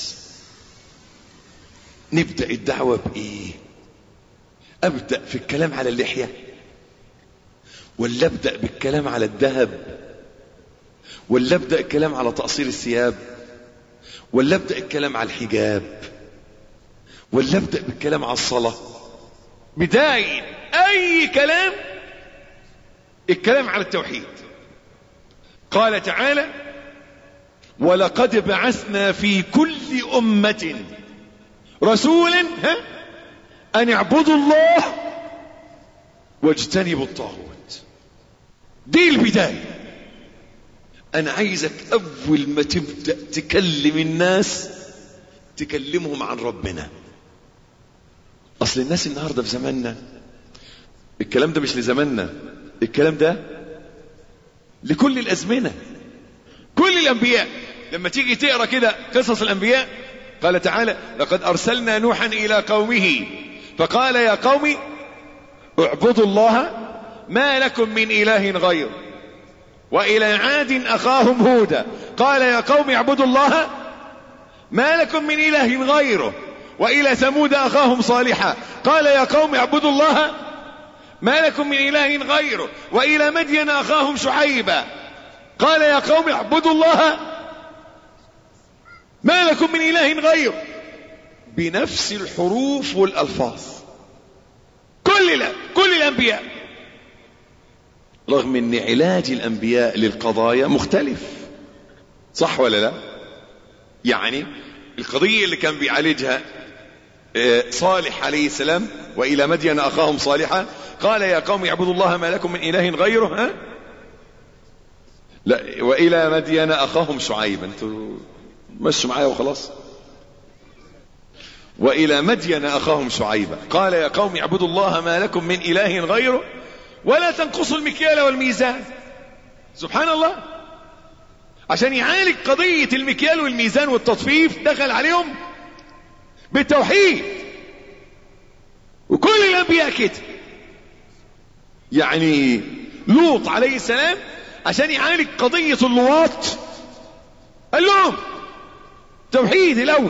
نبدأ الدعوة بإيه أبدأ في الكلام على اللحية ولا أبدأ بالكلام على الذهب ولا أبدأ الكلام على تقصير الثياب ولا أبدأ الكلام على الحجاب ولا أبدأ بالكلام على الصلاة بداية أي كلام الكلام على التوحيد قال تعالى ولقد بعثنا في كل أمة رسولا ها أن اعبدوا الله واجتنبوا الطاغوت دي البداية أنا عايزك أول ما تبدأ تكلم الناس تكلمهم عن ربنا أصل الناس النهاردة في زماننا الكلام ده مش لزماننا الكلام ده لكل الأزمنة كل الأنبياء لما تيجي تقرأ كده قصص الأنبياء قال تعالى لقد أرسلنا نوحا إلى قومه فقال يا قوم اعبدوا الله ما لكم من إله غيره وإلى عاد أخاهم هودا قال يا قوم اعبدوا الله ما لكم من إله غيره وإلى ثمود أخاهم صالحا قال يا قوم اعبدوا الله ما لكم من إله غيره وإلى مدين أخاهم شعيبا قال يا قوم اعبدوا الله ما لكم من إله غيره بنفس الحروف والألفاظ كل لا كل الأنبياء رغم ان علاج الأنبياء للقضايا مختلف صح ولا لا يعني القضية اللي كان بيعالجها صالح عليه السلام وإلى مدين أخاهم صالحا قال يا قوم اعبدوا الله ما لكم من إله غيره ها لا وإلى مدين أخاهم شعيبا انتوا مشوا معايا وخلاص وإلى مدين أخاهم شعيبا قال يا قوم اعبدوا الله ما لكم من إله غيره ولا تنقصوا المكيال والميزان سبحان الله عشان يعالج قضية المكيال والميزان والتطفيف دخل عليهم بالتوحيد وكل الأنبياء كده يعني لوط عليه السلام عشان يعالج قضية اللواط قال لهم توحيد الأول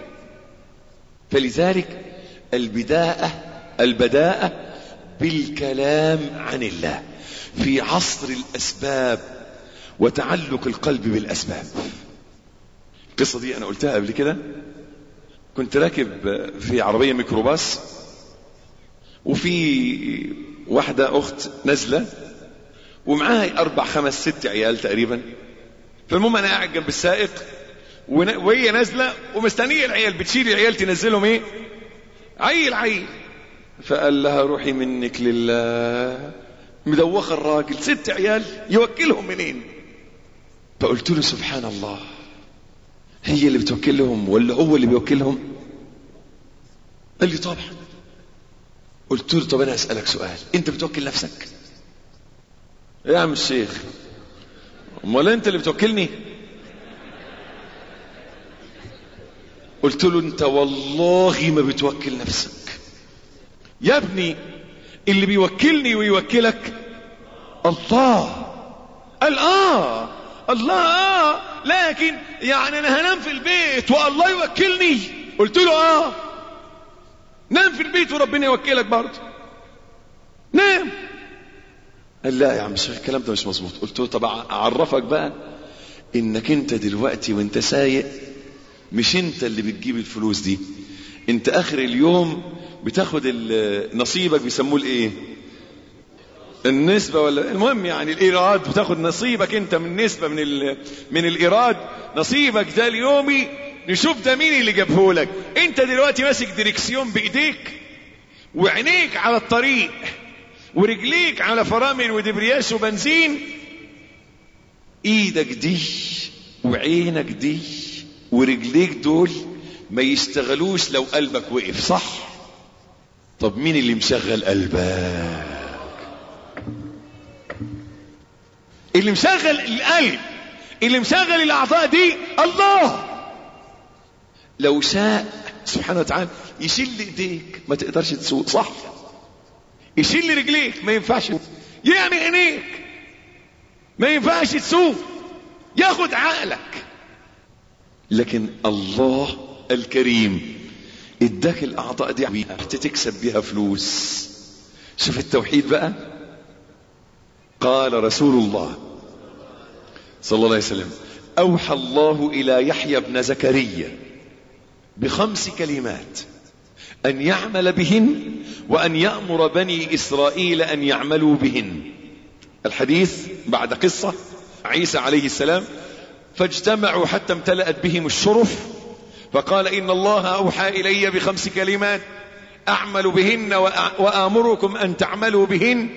فلذلك البداءة البداءة بالكلام عن الله في عصر الأسباب وتعلق القلب بالأسباب القصة دي أنا قلتها قبل كده كنت راكب في عربية ميكروباص وفي واحدة أخت نازلة ومعاها أربع خمس ست عيال تقريبا فالمهم أنا قاعد جنب السائق وهي نازلة ومستنية العيال بتشيل العيال تنزلهم إيه عيل عيل فقال لها روحي منك لله مدوخة الراجل ست عيال يوكلهم منين فقلت له سبحان الله هي اللي بتوكلهم ولا هو اللي بيوكلهم قال لي طبعا قلت له طب انا اسالك سؤال انت بتوكل نفسك يا عم الشيخ امال انت اللي بتوكلني قلت له انت والله ما بتوكل نفسك يا ابني اللي بيوكلني ويوكلك الله قال اه الله اه لكن يعني انا هنام في البيت والله يوكلني قلت له اه نام في البيت وربنا يوكلك برضه نام قال لا يا عم الشيخ الكلام ده مش مظبوط قلت له طب اعرفك بقى انك انت دلوقتي وانت سايق مش انت اللي بتجيب الفلوس دي انت اخر اليوم بتاخد نصيبك بيسموه الايه النسبة ولا المهم يعني الإيراد بتاخد نصيبك أنت من نسبة من ال... من الإيراد نصيبك ده اليومي نشوف ده مين اللي جابه لك أنت دلوقتي ماسك ديركسيون بإيديك وعينيك على الطريق ورجليك على فرامل ودبرياش وبنزين إيدك دي وعينك دي ورجليك دول ما يشتغلوش لو قلبك وقف صح طب مين اللي مشغل قلبك اللي مشغل القلب اللي مشغل الاعضاء دي الله لو شاء سبحانه وتعالى يشيل ايديك ما تقدرش تسوق صح يشيل رجليك ما ينفعش يعمل عينيك ما ينفعش تسوق ياخد عقلك لكن الله الكريم اداك الاعضاء دي بيها تكسب بيها فلوس شوف التوحيد بقى قال رسول الله صلى الله عليه وسلم اوحى الله الى يحيى بن زكريا بخمس كلمات ان يعمل بهن وان يامر بني اسرائيل ان يعملوا بهن الحديث بعد قصه عيسى عليه السلام فاجتمعوا حتى امتلأت بهم الشرف فقال إن الله أوحى إلي بخمس كلمات أعمل بهن وآمركم أن تعملوا بهن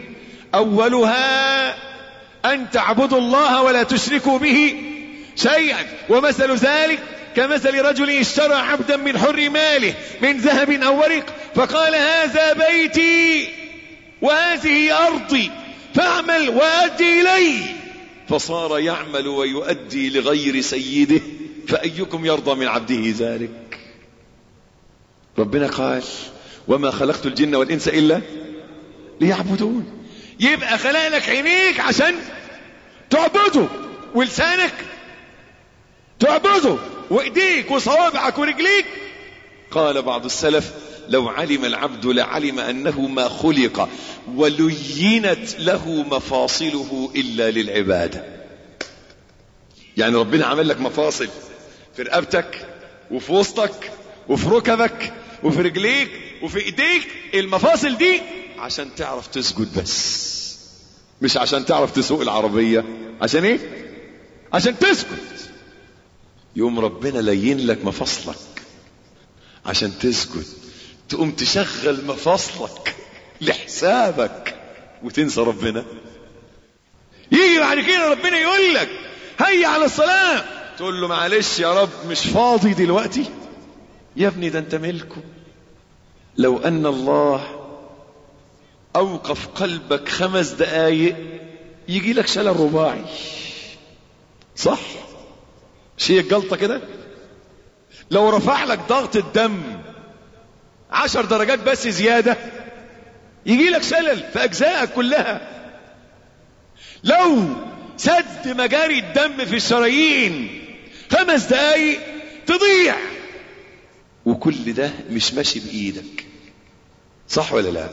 أولها أن تعبدوا الله ولا تشركوا به شيئا ومثل ذلك كمثل رجل اشترى عبدا من حر ماله من ذهب أو ورق فقال هذا بيتي وهذه أرضي فاعمل وأدي إلي فصار يعمل ويؤدي لغير سيده فأيكم يرضى من عبده ذلك ربنا قال وما خلقت الجن والإنس إلا ليعبدون يبقى خلق لك عينيك عشان تعبده ولسانك تعبده وايديك وصوابعك ورجليك قال بعض السلف لو علم العبد لعلم انه ما خلق ولينت له مفاصله الا للعباده يعني ربنا عمل لك مفاصل في رقبتك وفي وسطك وفي ركبك وفي رجليك وفي ايديك المفاصل دي عشان تعرف تسجد بس مش عشان تعرف تسوق العربية عشان ايه عشان تسجد يوم ربنا لين لك مفاصلك عشان تسجد تقوم تشغل مفاصلك لحسابك وتنسى ربنا يجي بعد كده ربنا يقول لك هيا على الصلاة تقول له معلش يا رب مش فاضي دلوقتي يا ابني ده انت ملكه لو ان الله اوقف قلبك خمس دقايق يجي لك شلل رباعي صح شيء الجلطة كده لو رفع لك ضغط الدم عشر درجات بس زيادة يجي لك شلل في أجزائك كلها لو سد مجاري الدم في الشرايين خمس دقايق تضيع وكل ده مش ماشي بإيدك صح ولا لا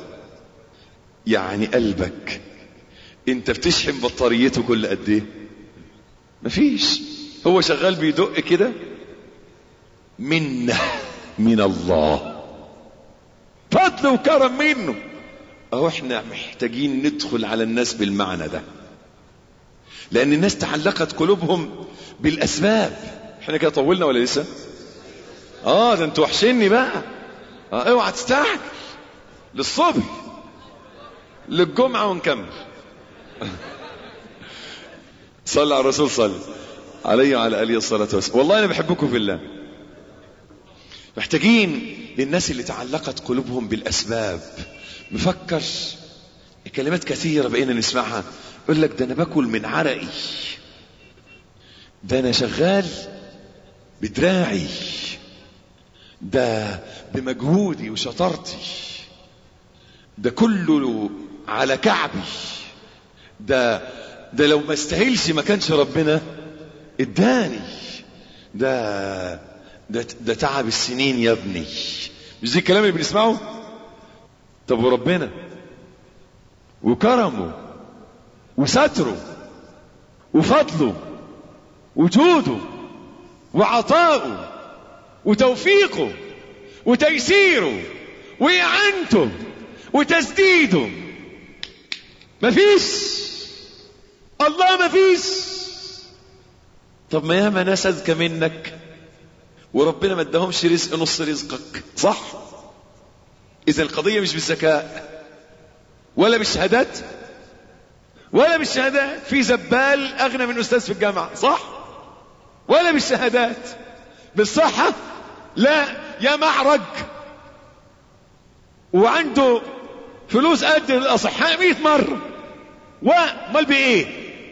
يعني قلبك انت بتشحن بطاريته كل قد ايه مفيش هو شغال بيدق كده منه من الله فضل وكرم منه اهو احنا محتاجين ندخل على الناس بالمعنى ده لان الناس تعلقت قلوبهم بالاسباب احنا كده طولنا ولا لسه اه ده انتوا وحشني بقى اه اوعى تستعجل للصبح للجمعة ونكمل صلى على الرسول صلى عليه وعلى آله الصلاة والسلام والله أنا بحبكم في الله محتاجين للناس اللي تعلقت قلوبهم بالأسباب مفكر كلمات كثيرة بقينا نسمعها يقول لك ده أنا باكل من عرقي ده أنا شغال بدراعي ده بمجهودي وشطارتي ده كله على كعبي ده ده لو ما استاهلش ما كانش ربنا اداني ده ده ده تعب السنين يا ابني مش دي الكلام اللي بنسمعه طب وربنا وكرمه وستره وفضله وجوده وعطاؤه وتوفيقه وتيسيره وإعانته وتسديده مفيش الله مفيش طب ما ياما ناس اذكى منك وربنا ما اداهمش رزق نص رزقك صح اذا القضيه مش بالذكاء ولا بالشهادات ولا بالشهادات في زبال اغنى من استاذ في الجامعه صح ولا بالشهادات بالصحه لا يا معرج
وعنده فلوس قد الاصحاء 100 مره وامال بايه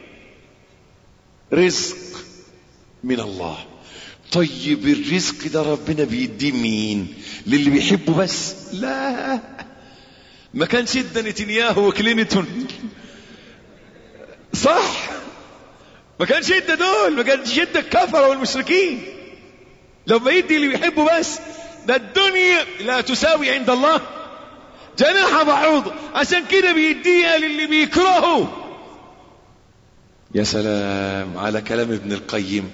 رزق من الله طيب الرزق ده ربنا بيديه مين للي بيحبه بس لا ما كانش ادى نتنياهو وكلينتون صح ما كانش ادى دول ما كانش ادى الكفره والمشركين لما يدي اللي بيحبه بس ده الدنيا لا تساوي عند الله جناح بعوض عشان كده بيديها للي بيكرهه يا سلام على كلام ابن القيم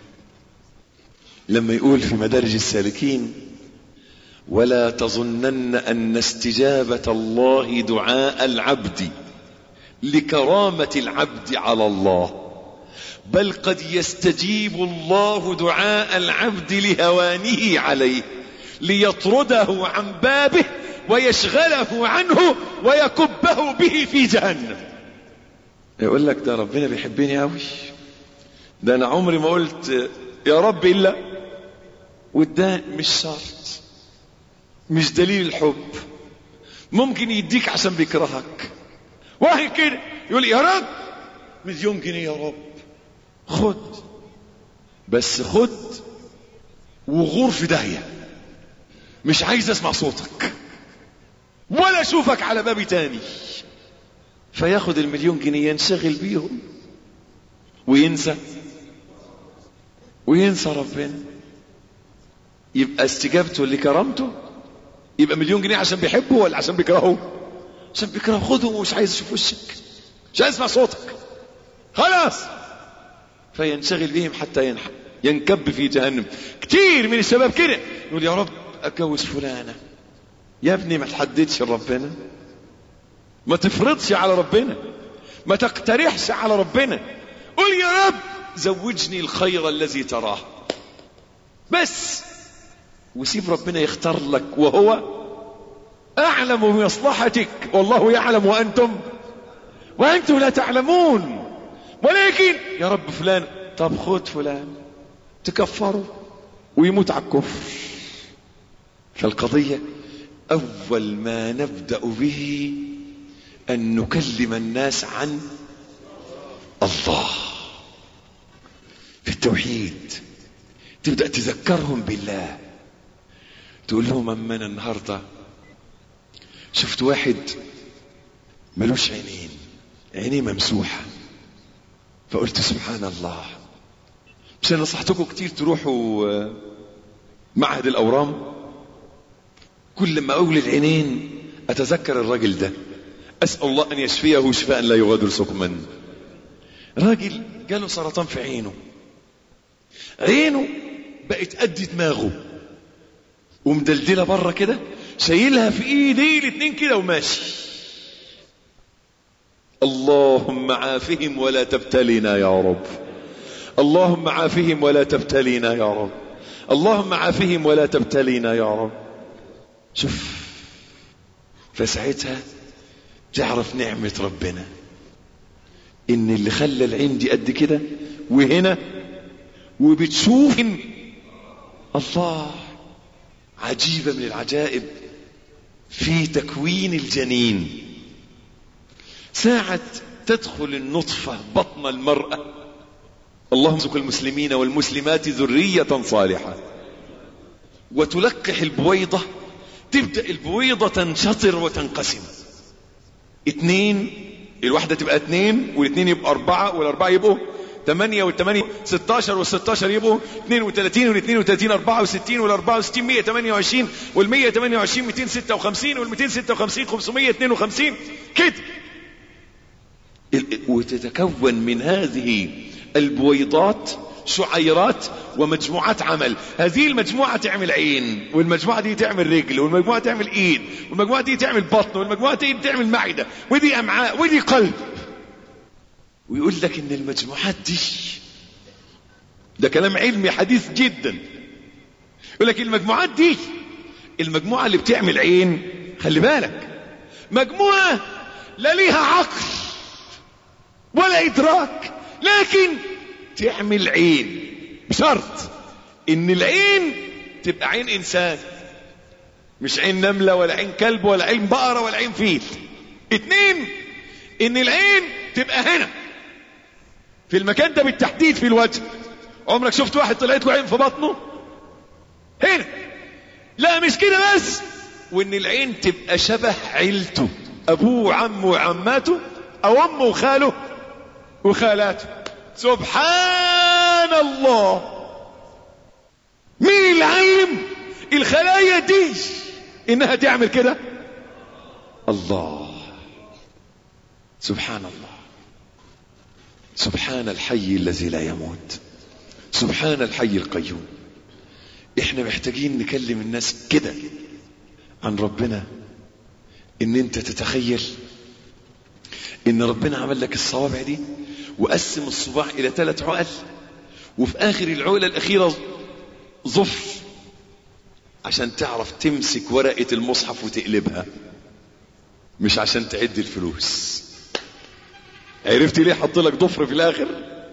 لما يقول في مدارج السالكين ولا تظنن ان استجابه الله دعاء العبد لكرامه العبد على الله بل قد يستجيب الله دعاء العبد لهوانه عليه ليطرده عن بابه ويشغله عنه ويكبه به في جهنم يقول لك ده ربنا بيحبني قوي ده انا عمري ما قلت يا رب الا وده مش شرط مش دليل الحب ممكن يديك عشان بيكرهك واحد كده يقول يا رب مليون جنيه يا رب خد بس خد وغور في داهيه مش عايز اسمع صوتك ولا اشوفك على بابي تاني فياخد المليون جنيه ينشغل بيهم وينسى وينسى ربنا يبقى استجابته لكرامته يبقى مليون جنيه عشان بيحبه ولا عشان بيكرهه عشان بيكرهه خده ومش عايز اشوف وشك مش عايز اسمع صوتك خلاص فينشغل بهم حتى ينحى ينكب في جهنم كتير من الشباب كده يقول يا رب اتجوز فلانه يا ابني ما تحددش ربنا ما تفرضش على ربنا ما تقترحش على ربنا قل يا رب زوجني الخير الذي تراه بس وسيب ربنا يختار لك وهو اعلم بمصلحتك والله يعلم وانتم وانتم لا تعلمون ولكن يا رب فلان طب خد فلان تكفره ويموت على الكفر فالقضية أول ما نبدأ به أن نكلم الناس عن الله في التوحيد تبدأ تذكرهم بالله تقول لهم أما أنا النهاردة شفت واحد ملوش عينين عينيه ممسوحة فقلت سبحان الله مش انا نصحتكم كتير تروحوا معهد الاورام كل ما اقول العينين اتذكر الراجل ده اسال الله ان يشفيه شفاء لا يغادر سقما راجل جاله سرطان في عينه عينه بقت قد دماغه ومدلدله بره كده شايلها في ايديه الاتنين كده وماشي اللهم عافهم ولا تبتلنا يا رب اللهم عافهم ولا تبتلينا يا رب اللهم عافهم ولا تبتلينا يا رب شوف فساعتها تعرف نعمة ربنا ان اللي خلى العين دي قد كده وهنا وبتشوف الله عجيبة من العجائب في تكوين الجنين ساعة تدخل النطفة بطن المرأة اللهم ارزق المسلمين والمسلمات ذرية صالحة وتلقح البويضة تبدأ البويضة تنشطر وتنقسم اتنين الواحدة تبقى اتنين والاثنين يبقوا أربعة والأربعة يبقوا ثمانية والثمانية ستاشر والستاشر يبقوا اثنين وثلاثين والاثنين وثلاثين أربعة وستين والأربعة وستين مية ثمانية وعشرين والمية ثمانية وعشرين ميتين ستة وخمسين والميتين ستة وخمسين خمسمية اثنين وخمسين كده وتتكون من هذه البويضات شعيرات ومجموعات عمل هذه المجموعة تعمل عين والمجموعة دي تعمل رجل والمجموعة تعمل ايد والمجموعة دي تعمل بطن والمجموعة دي تعمل معدة ودي امعاء ودي قلب ويقول لك ان المجموعات دي ده كلام علمي حديث جدا يقول لك المجموعات دي المجموعة اللي بتعمل عين خلي بالك مجموعة لا ليها عقل ولا ادراك لكن تعمل عين بشرط ان العين تبقى عين انسان مش عين نملة ولا عين كلب ولا عين بقرة ولا عين فيل اتنين ان العين تبقى هنا في المكان ده بالتحديد في الوجه عمرك شفت واحد طلعت له عين في بطنه هنا لا مش كده بس وان العين تبقى شبه عيلته ابوه وعمه وعماته او امه وخاله وخالاته سبحان الله مين اللي علم الخلايا دي انها تعمل كده الله سبحان الله سبحان الحي الذي لا يموت سبحان الحي القيوم احنا محتاجين نكلم الناس كده عن ربنا ان انت تتخيل ان ربنا عمل لك الصوابع دي وقسم الصباع الى ثلاث عقل وفي اخر العقله الاخيره ظفر عشان تعرف تمسك ورقه المصحف وتقلبها مش عشان تعد الفلوس عرفت ليه حط لك ضفر في الاخر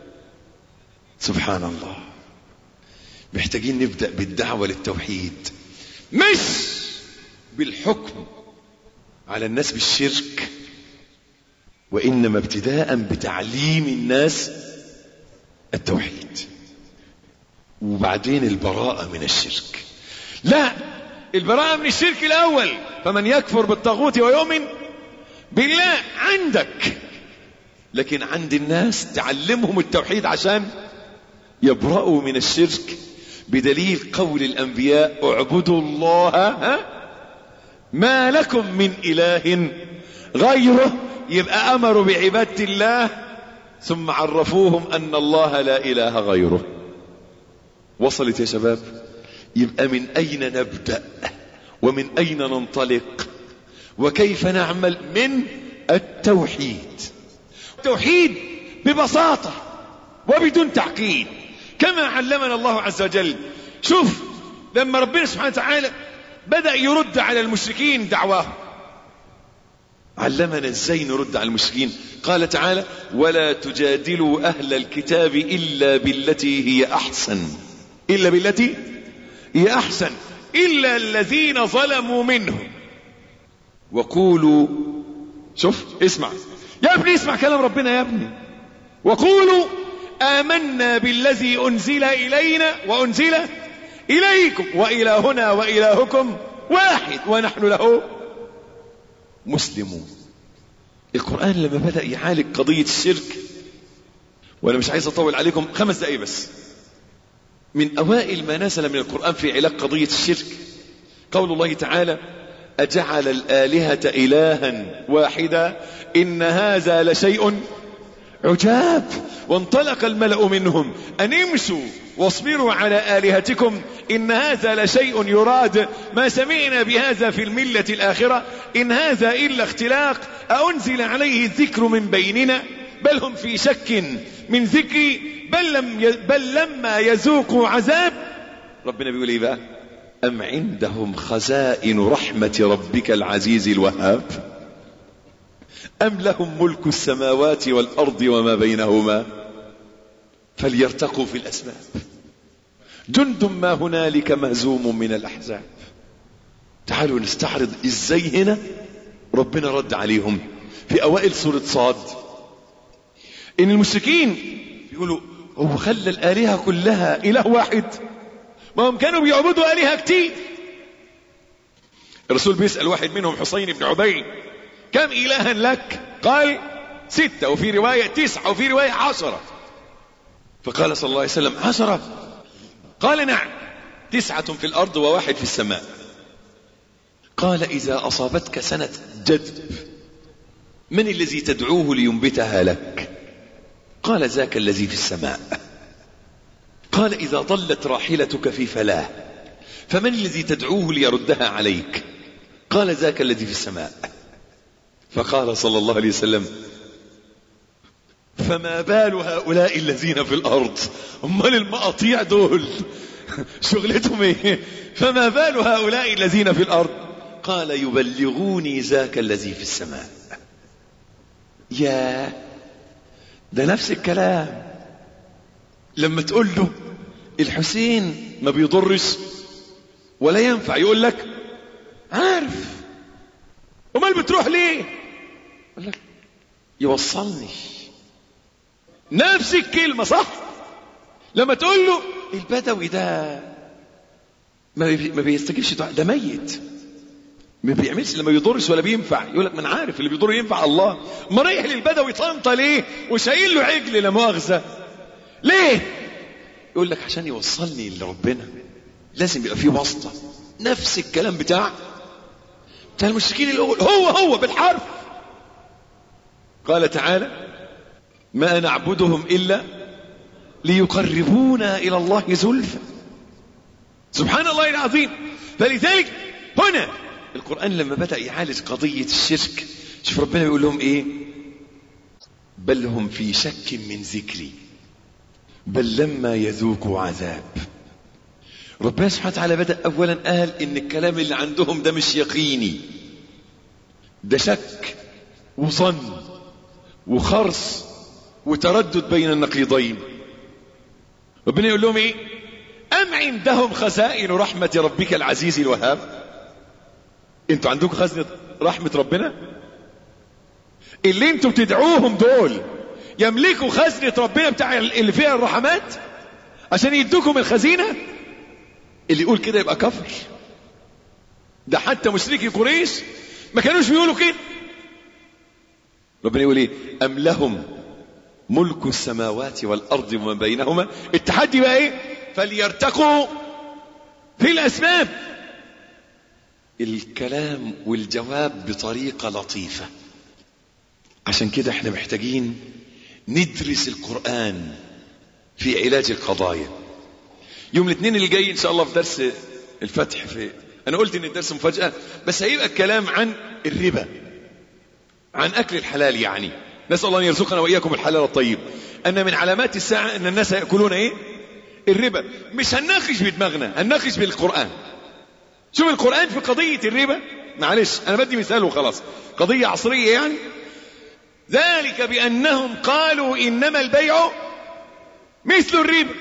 سبحان الله محتاجين نبدا بالدعوه للتوحيد مش بالحكم على الناس بالشرك وانما ابتداء بتعليم الناس التوحيد وبعدين البراءه من الشرك لا البراءه من الشرك الاول فمن يكفر بالطاغوت ويؤمن بالله عندك لكن عند الناس تعلمهم التوحيد عشان يبرأوا من الشرك بدليل قول الأنبياء اعبدوا الله ها ما لكم من إله غيره يبقى أمروا بعبادة الله ثم عرفوهم أن الله لا إله غيره وصلت يا شباب يبقى من أين نبدأ ومن أين ننطلق وكيف نعمل من التوحيد التوحيد ببساطة وبدون تعقيد كما علمنا الله عز وجل شوف لما ربنا سبحانه وتعالى بدأ يرد على المشركين دعواهم علمنا ازاي نرد على المشركين قال تعالى ولا تجادلوا اهل الكتاب الا بالتي هي احسن الا بالتي هي احسن الا الذين ظلموا منهم وقولوا شوف اسمع يا ابني اسمع كلام ربنا يا ابني وقولوا آمنا بالذي أنزل إلينا وأنزل إليكم وإلهنا وإلهكم واحد ونحن له مسلمون القرآن لما بدأ يعالج قضية الشرك وأنا مش عايز أطول عليكم خمس دقايق بس من أوائل ما نزل من القرآن في علاج قضية الشرك قول الله تعالى أجعل الآلهة إلها واحدا إن هذا لشيء عجاب وانطلق الملأ منهم أن امشوا واصبروا على آلهتكم إن هذا لشيء يراد ما سمعنا بهذا في الملة الآخرة إن هذا إلا اختلاق أأنزل عليه الذكر من بيننا بل هم في شك من ذكري بل, لم ي... بل لما يذوقوا عذاب ربنا بيقول ايه بقى أم عندهم خزائن رحمة ربك العزيز الوهاب أم لهم ملك السماوات والأرض وما بينهما فليرتقوا في الأسباب جند ما هنالك مهزوم من الأحزاب تعالوا نستعرض إزاي هنا ربنا رد عليهم في أوائل سورة صاد إن المشركين يقولوا هو خلى الآلهة كلها إله واحد ما هم كانوا بيعبدوا آلهة كتير الرسول بيسأل واحد منهم حسين بن عبيد كم إلها لك قال ستة وفي رواية تسعة وفي رواية عشرة فقال صلى الله عليه وسلم عشرة قال نعم تسعة في الأرض وواحد في السماء قال إذا أصابتك سنة جدب من الذي تدعوه لينبتها لك قال ذاك الذي في السماء قال إذا ضلت راحلتك في فلاه فمن الذي تدعوه ليردها عليك قال ذاك الذي في السماء فقال صلى الله عليه وسلم فما بال هؤلاء الذين في الأرض امال المقاطيع دول شغلتهم ايه فما بال هؤلاء الذين في الأرض قال يبلغوني ذاك الذي في السماء يا ده نفس الكلام لما تقول له الحسين ما بيضرش ولا ينفع يقول لك عارف امال بتروح ليه يقول لك يوصلني نفس الكلمة صح لما تقول له البدوي ده ما بي- ما بيستجيبش دعاء ده ميت ما بيعملش لما بيضرش ولا بينفع يقول لك ما انا عارف اللي بيضر ينفع الله ما رايح للبدوي طنطا ليه وشايل له عجل لا مؤاخذه ليه يقول لك عشان يوصلني لربنا لازم يبقى في واسطه نفس الكلام بتاع بتاع المشركين الاول هو هو بالحرف قال تعالى ما نعبدهم الا ليقربونا الى الله زلفى سبحان الله العظيم فلذلك هنا القرآن لما بدأ يعالج قضية الشرك شوف ربنا يقول لهم ايه بل هم في شك من ذكري بل لما يذوقوا عذاب ربنا سبحانه وتعالى بدأ أولا قال إن الكلام اللي عندهم ده مش يقيني ده شك وظن وخرص وتردد بين النقيضين ربنا يقول لهم ايه أم عندهم خزائن رحمة ربك العزيز الوهاب انتوا عندكم خزنة رحمة ربنا اللي انتوا بتدعوهم دول يملكوا خزنة ربنا بتاع اللي فيها الرحمات عشان يدوكم الخزينة اللي يقول كده يبقى كفر ده حتى مشركي قريش ما كانوش بيقولوا كده ربنا يقول ايه ام لهم ملك السماوات والارض وما بينهما التحدي بقى ايه فليرتقوا في الاسباب الكلام والجواب بطريقه لطيفه عشان كده احنا محتاجين ندرس القران في علاج القضايا يوم الاثنين اللي جاي ان شاء الله في درس الفتح في انا قلت ان الدرس مفاجاه بس هيبقى الكلام عن الربا عن اكل الحلال يعني نسال الله ان يرزقنا واياكم الحلال الطيب ان من علامات الساعه ان الناس ياكلون ايه الربا مش هنناقش بدماغنا هنناقش بالقران شوف القران في قضيه الربا معلش انا بدي مثال وخلاص قضيه عصريه يعني ذلك بانهم قالوا انما البيع مثل الربا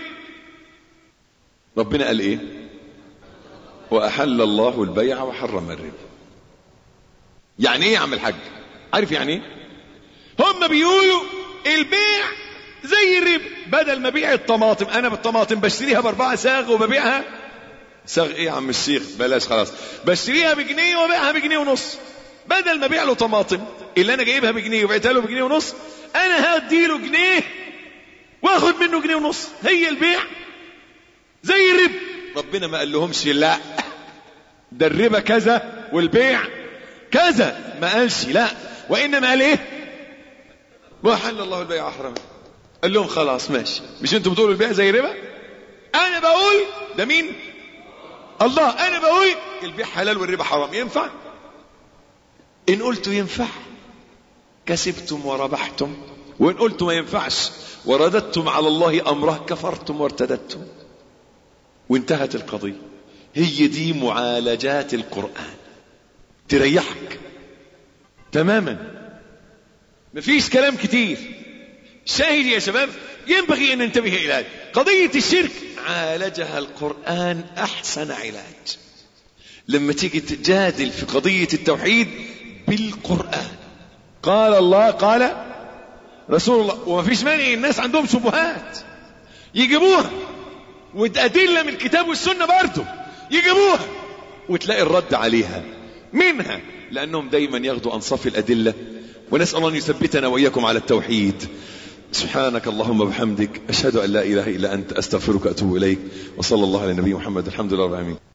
ربنا قال ايه واحل الله البيع وحرم الربا يعني ايه يا عم الحاج عارف يعني ايه هم بيقولوا البيع زي الربا بدل ما بيع الطماطم انا بالطماطم بشتريها باربعه ساغ وببيعها ساغ ايه يا عم الشيخ بلاش خلاص بشتريها بجنيه وبيعها بجنيه ونص بدل ما ابيع له طماطم اللي انا جايبها بجنيه وبعتها له بجنيه ونص انا هدي له جنيه واخد منه جنيه ونص هي البيع زي الربا ربنا ما قال لهمش لا ده الربا كذا والبيع كذا ما قالش لا وانما قال ايه وحل الله البيع وحرمه قال لهم خلاص ماشي مش انتوا بتقولوا البيع زي الربا انا بقول ده مين الله انا بقول البيع حلال والربا حرام ينفع ان قلت ينفع كسبتم وربحتم وان قلت ما ينفعش ورددتم على الله امره كفرتم وارتددتم وانتهت القضيه هي دي معالجات القران تريحك تماما مفيش كلام كتير شاهد يا شباب ينبغي ان ننتبه الى هذا قضيه الشرك عالجها القران احسن علاج لما تيجي تجادل في قضيه التوحيد بالقران قال الله قال رسول الله وما فيش مانع الناس عندهم شبهات يجيبوها وأدلة من الكتاب والسنة برضه يجيبوها وتلاقي الرد عليها منها لأنهم دايما ياخدوا أنصاف الأدلة ونسأل الله أن يثبتنا وإياكم على التوحيد سبحانك اللهم وبحمدك أشهد أن لا إله إلا أنت أستغفرك وأتوب إليك وصلى الله على النبي محمد الحمد لله رب العالمين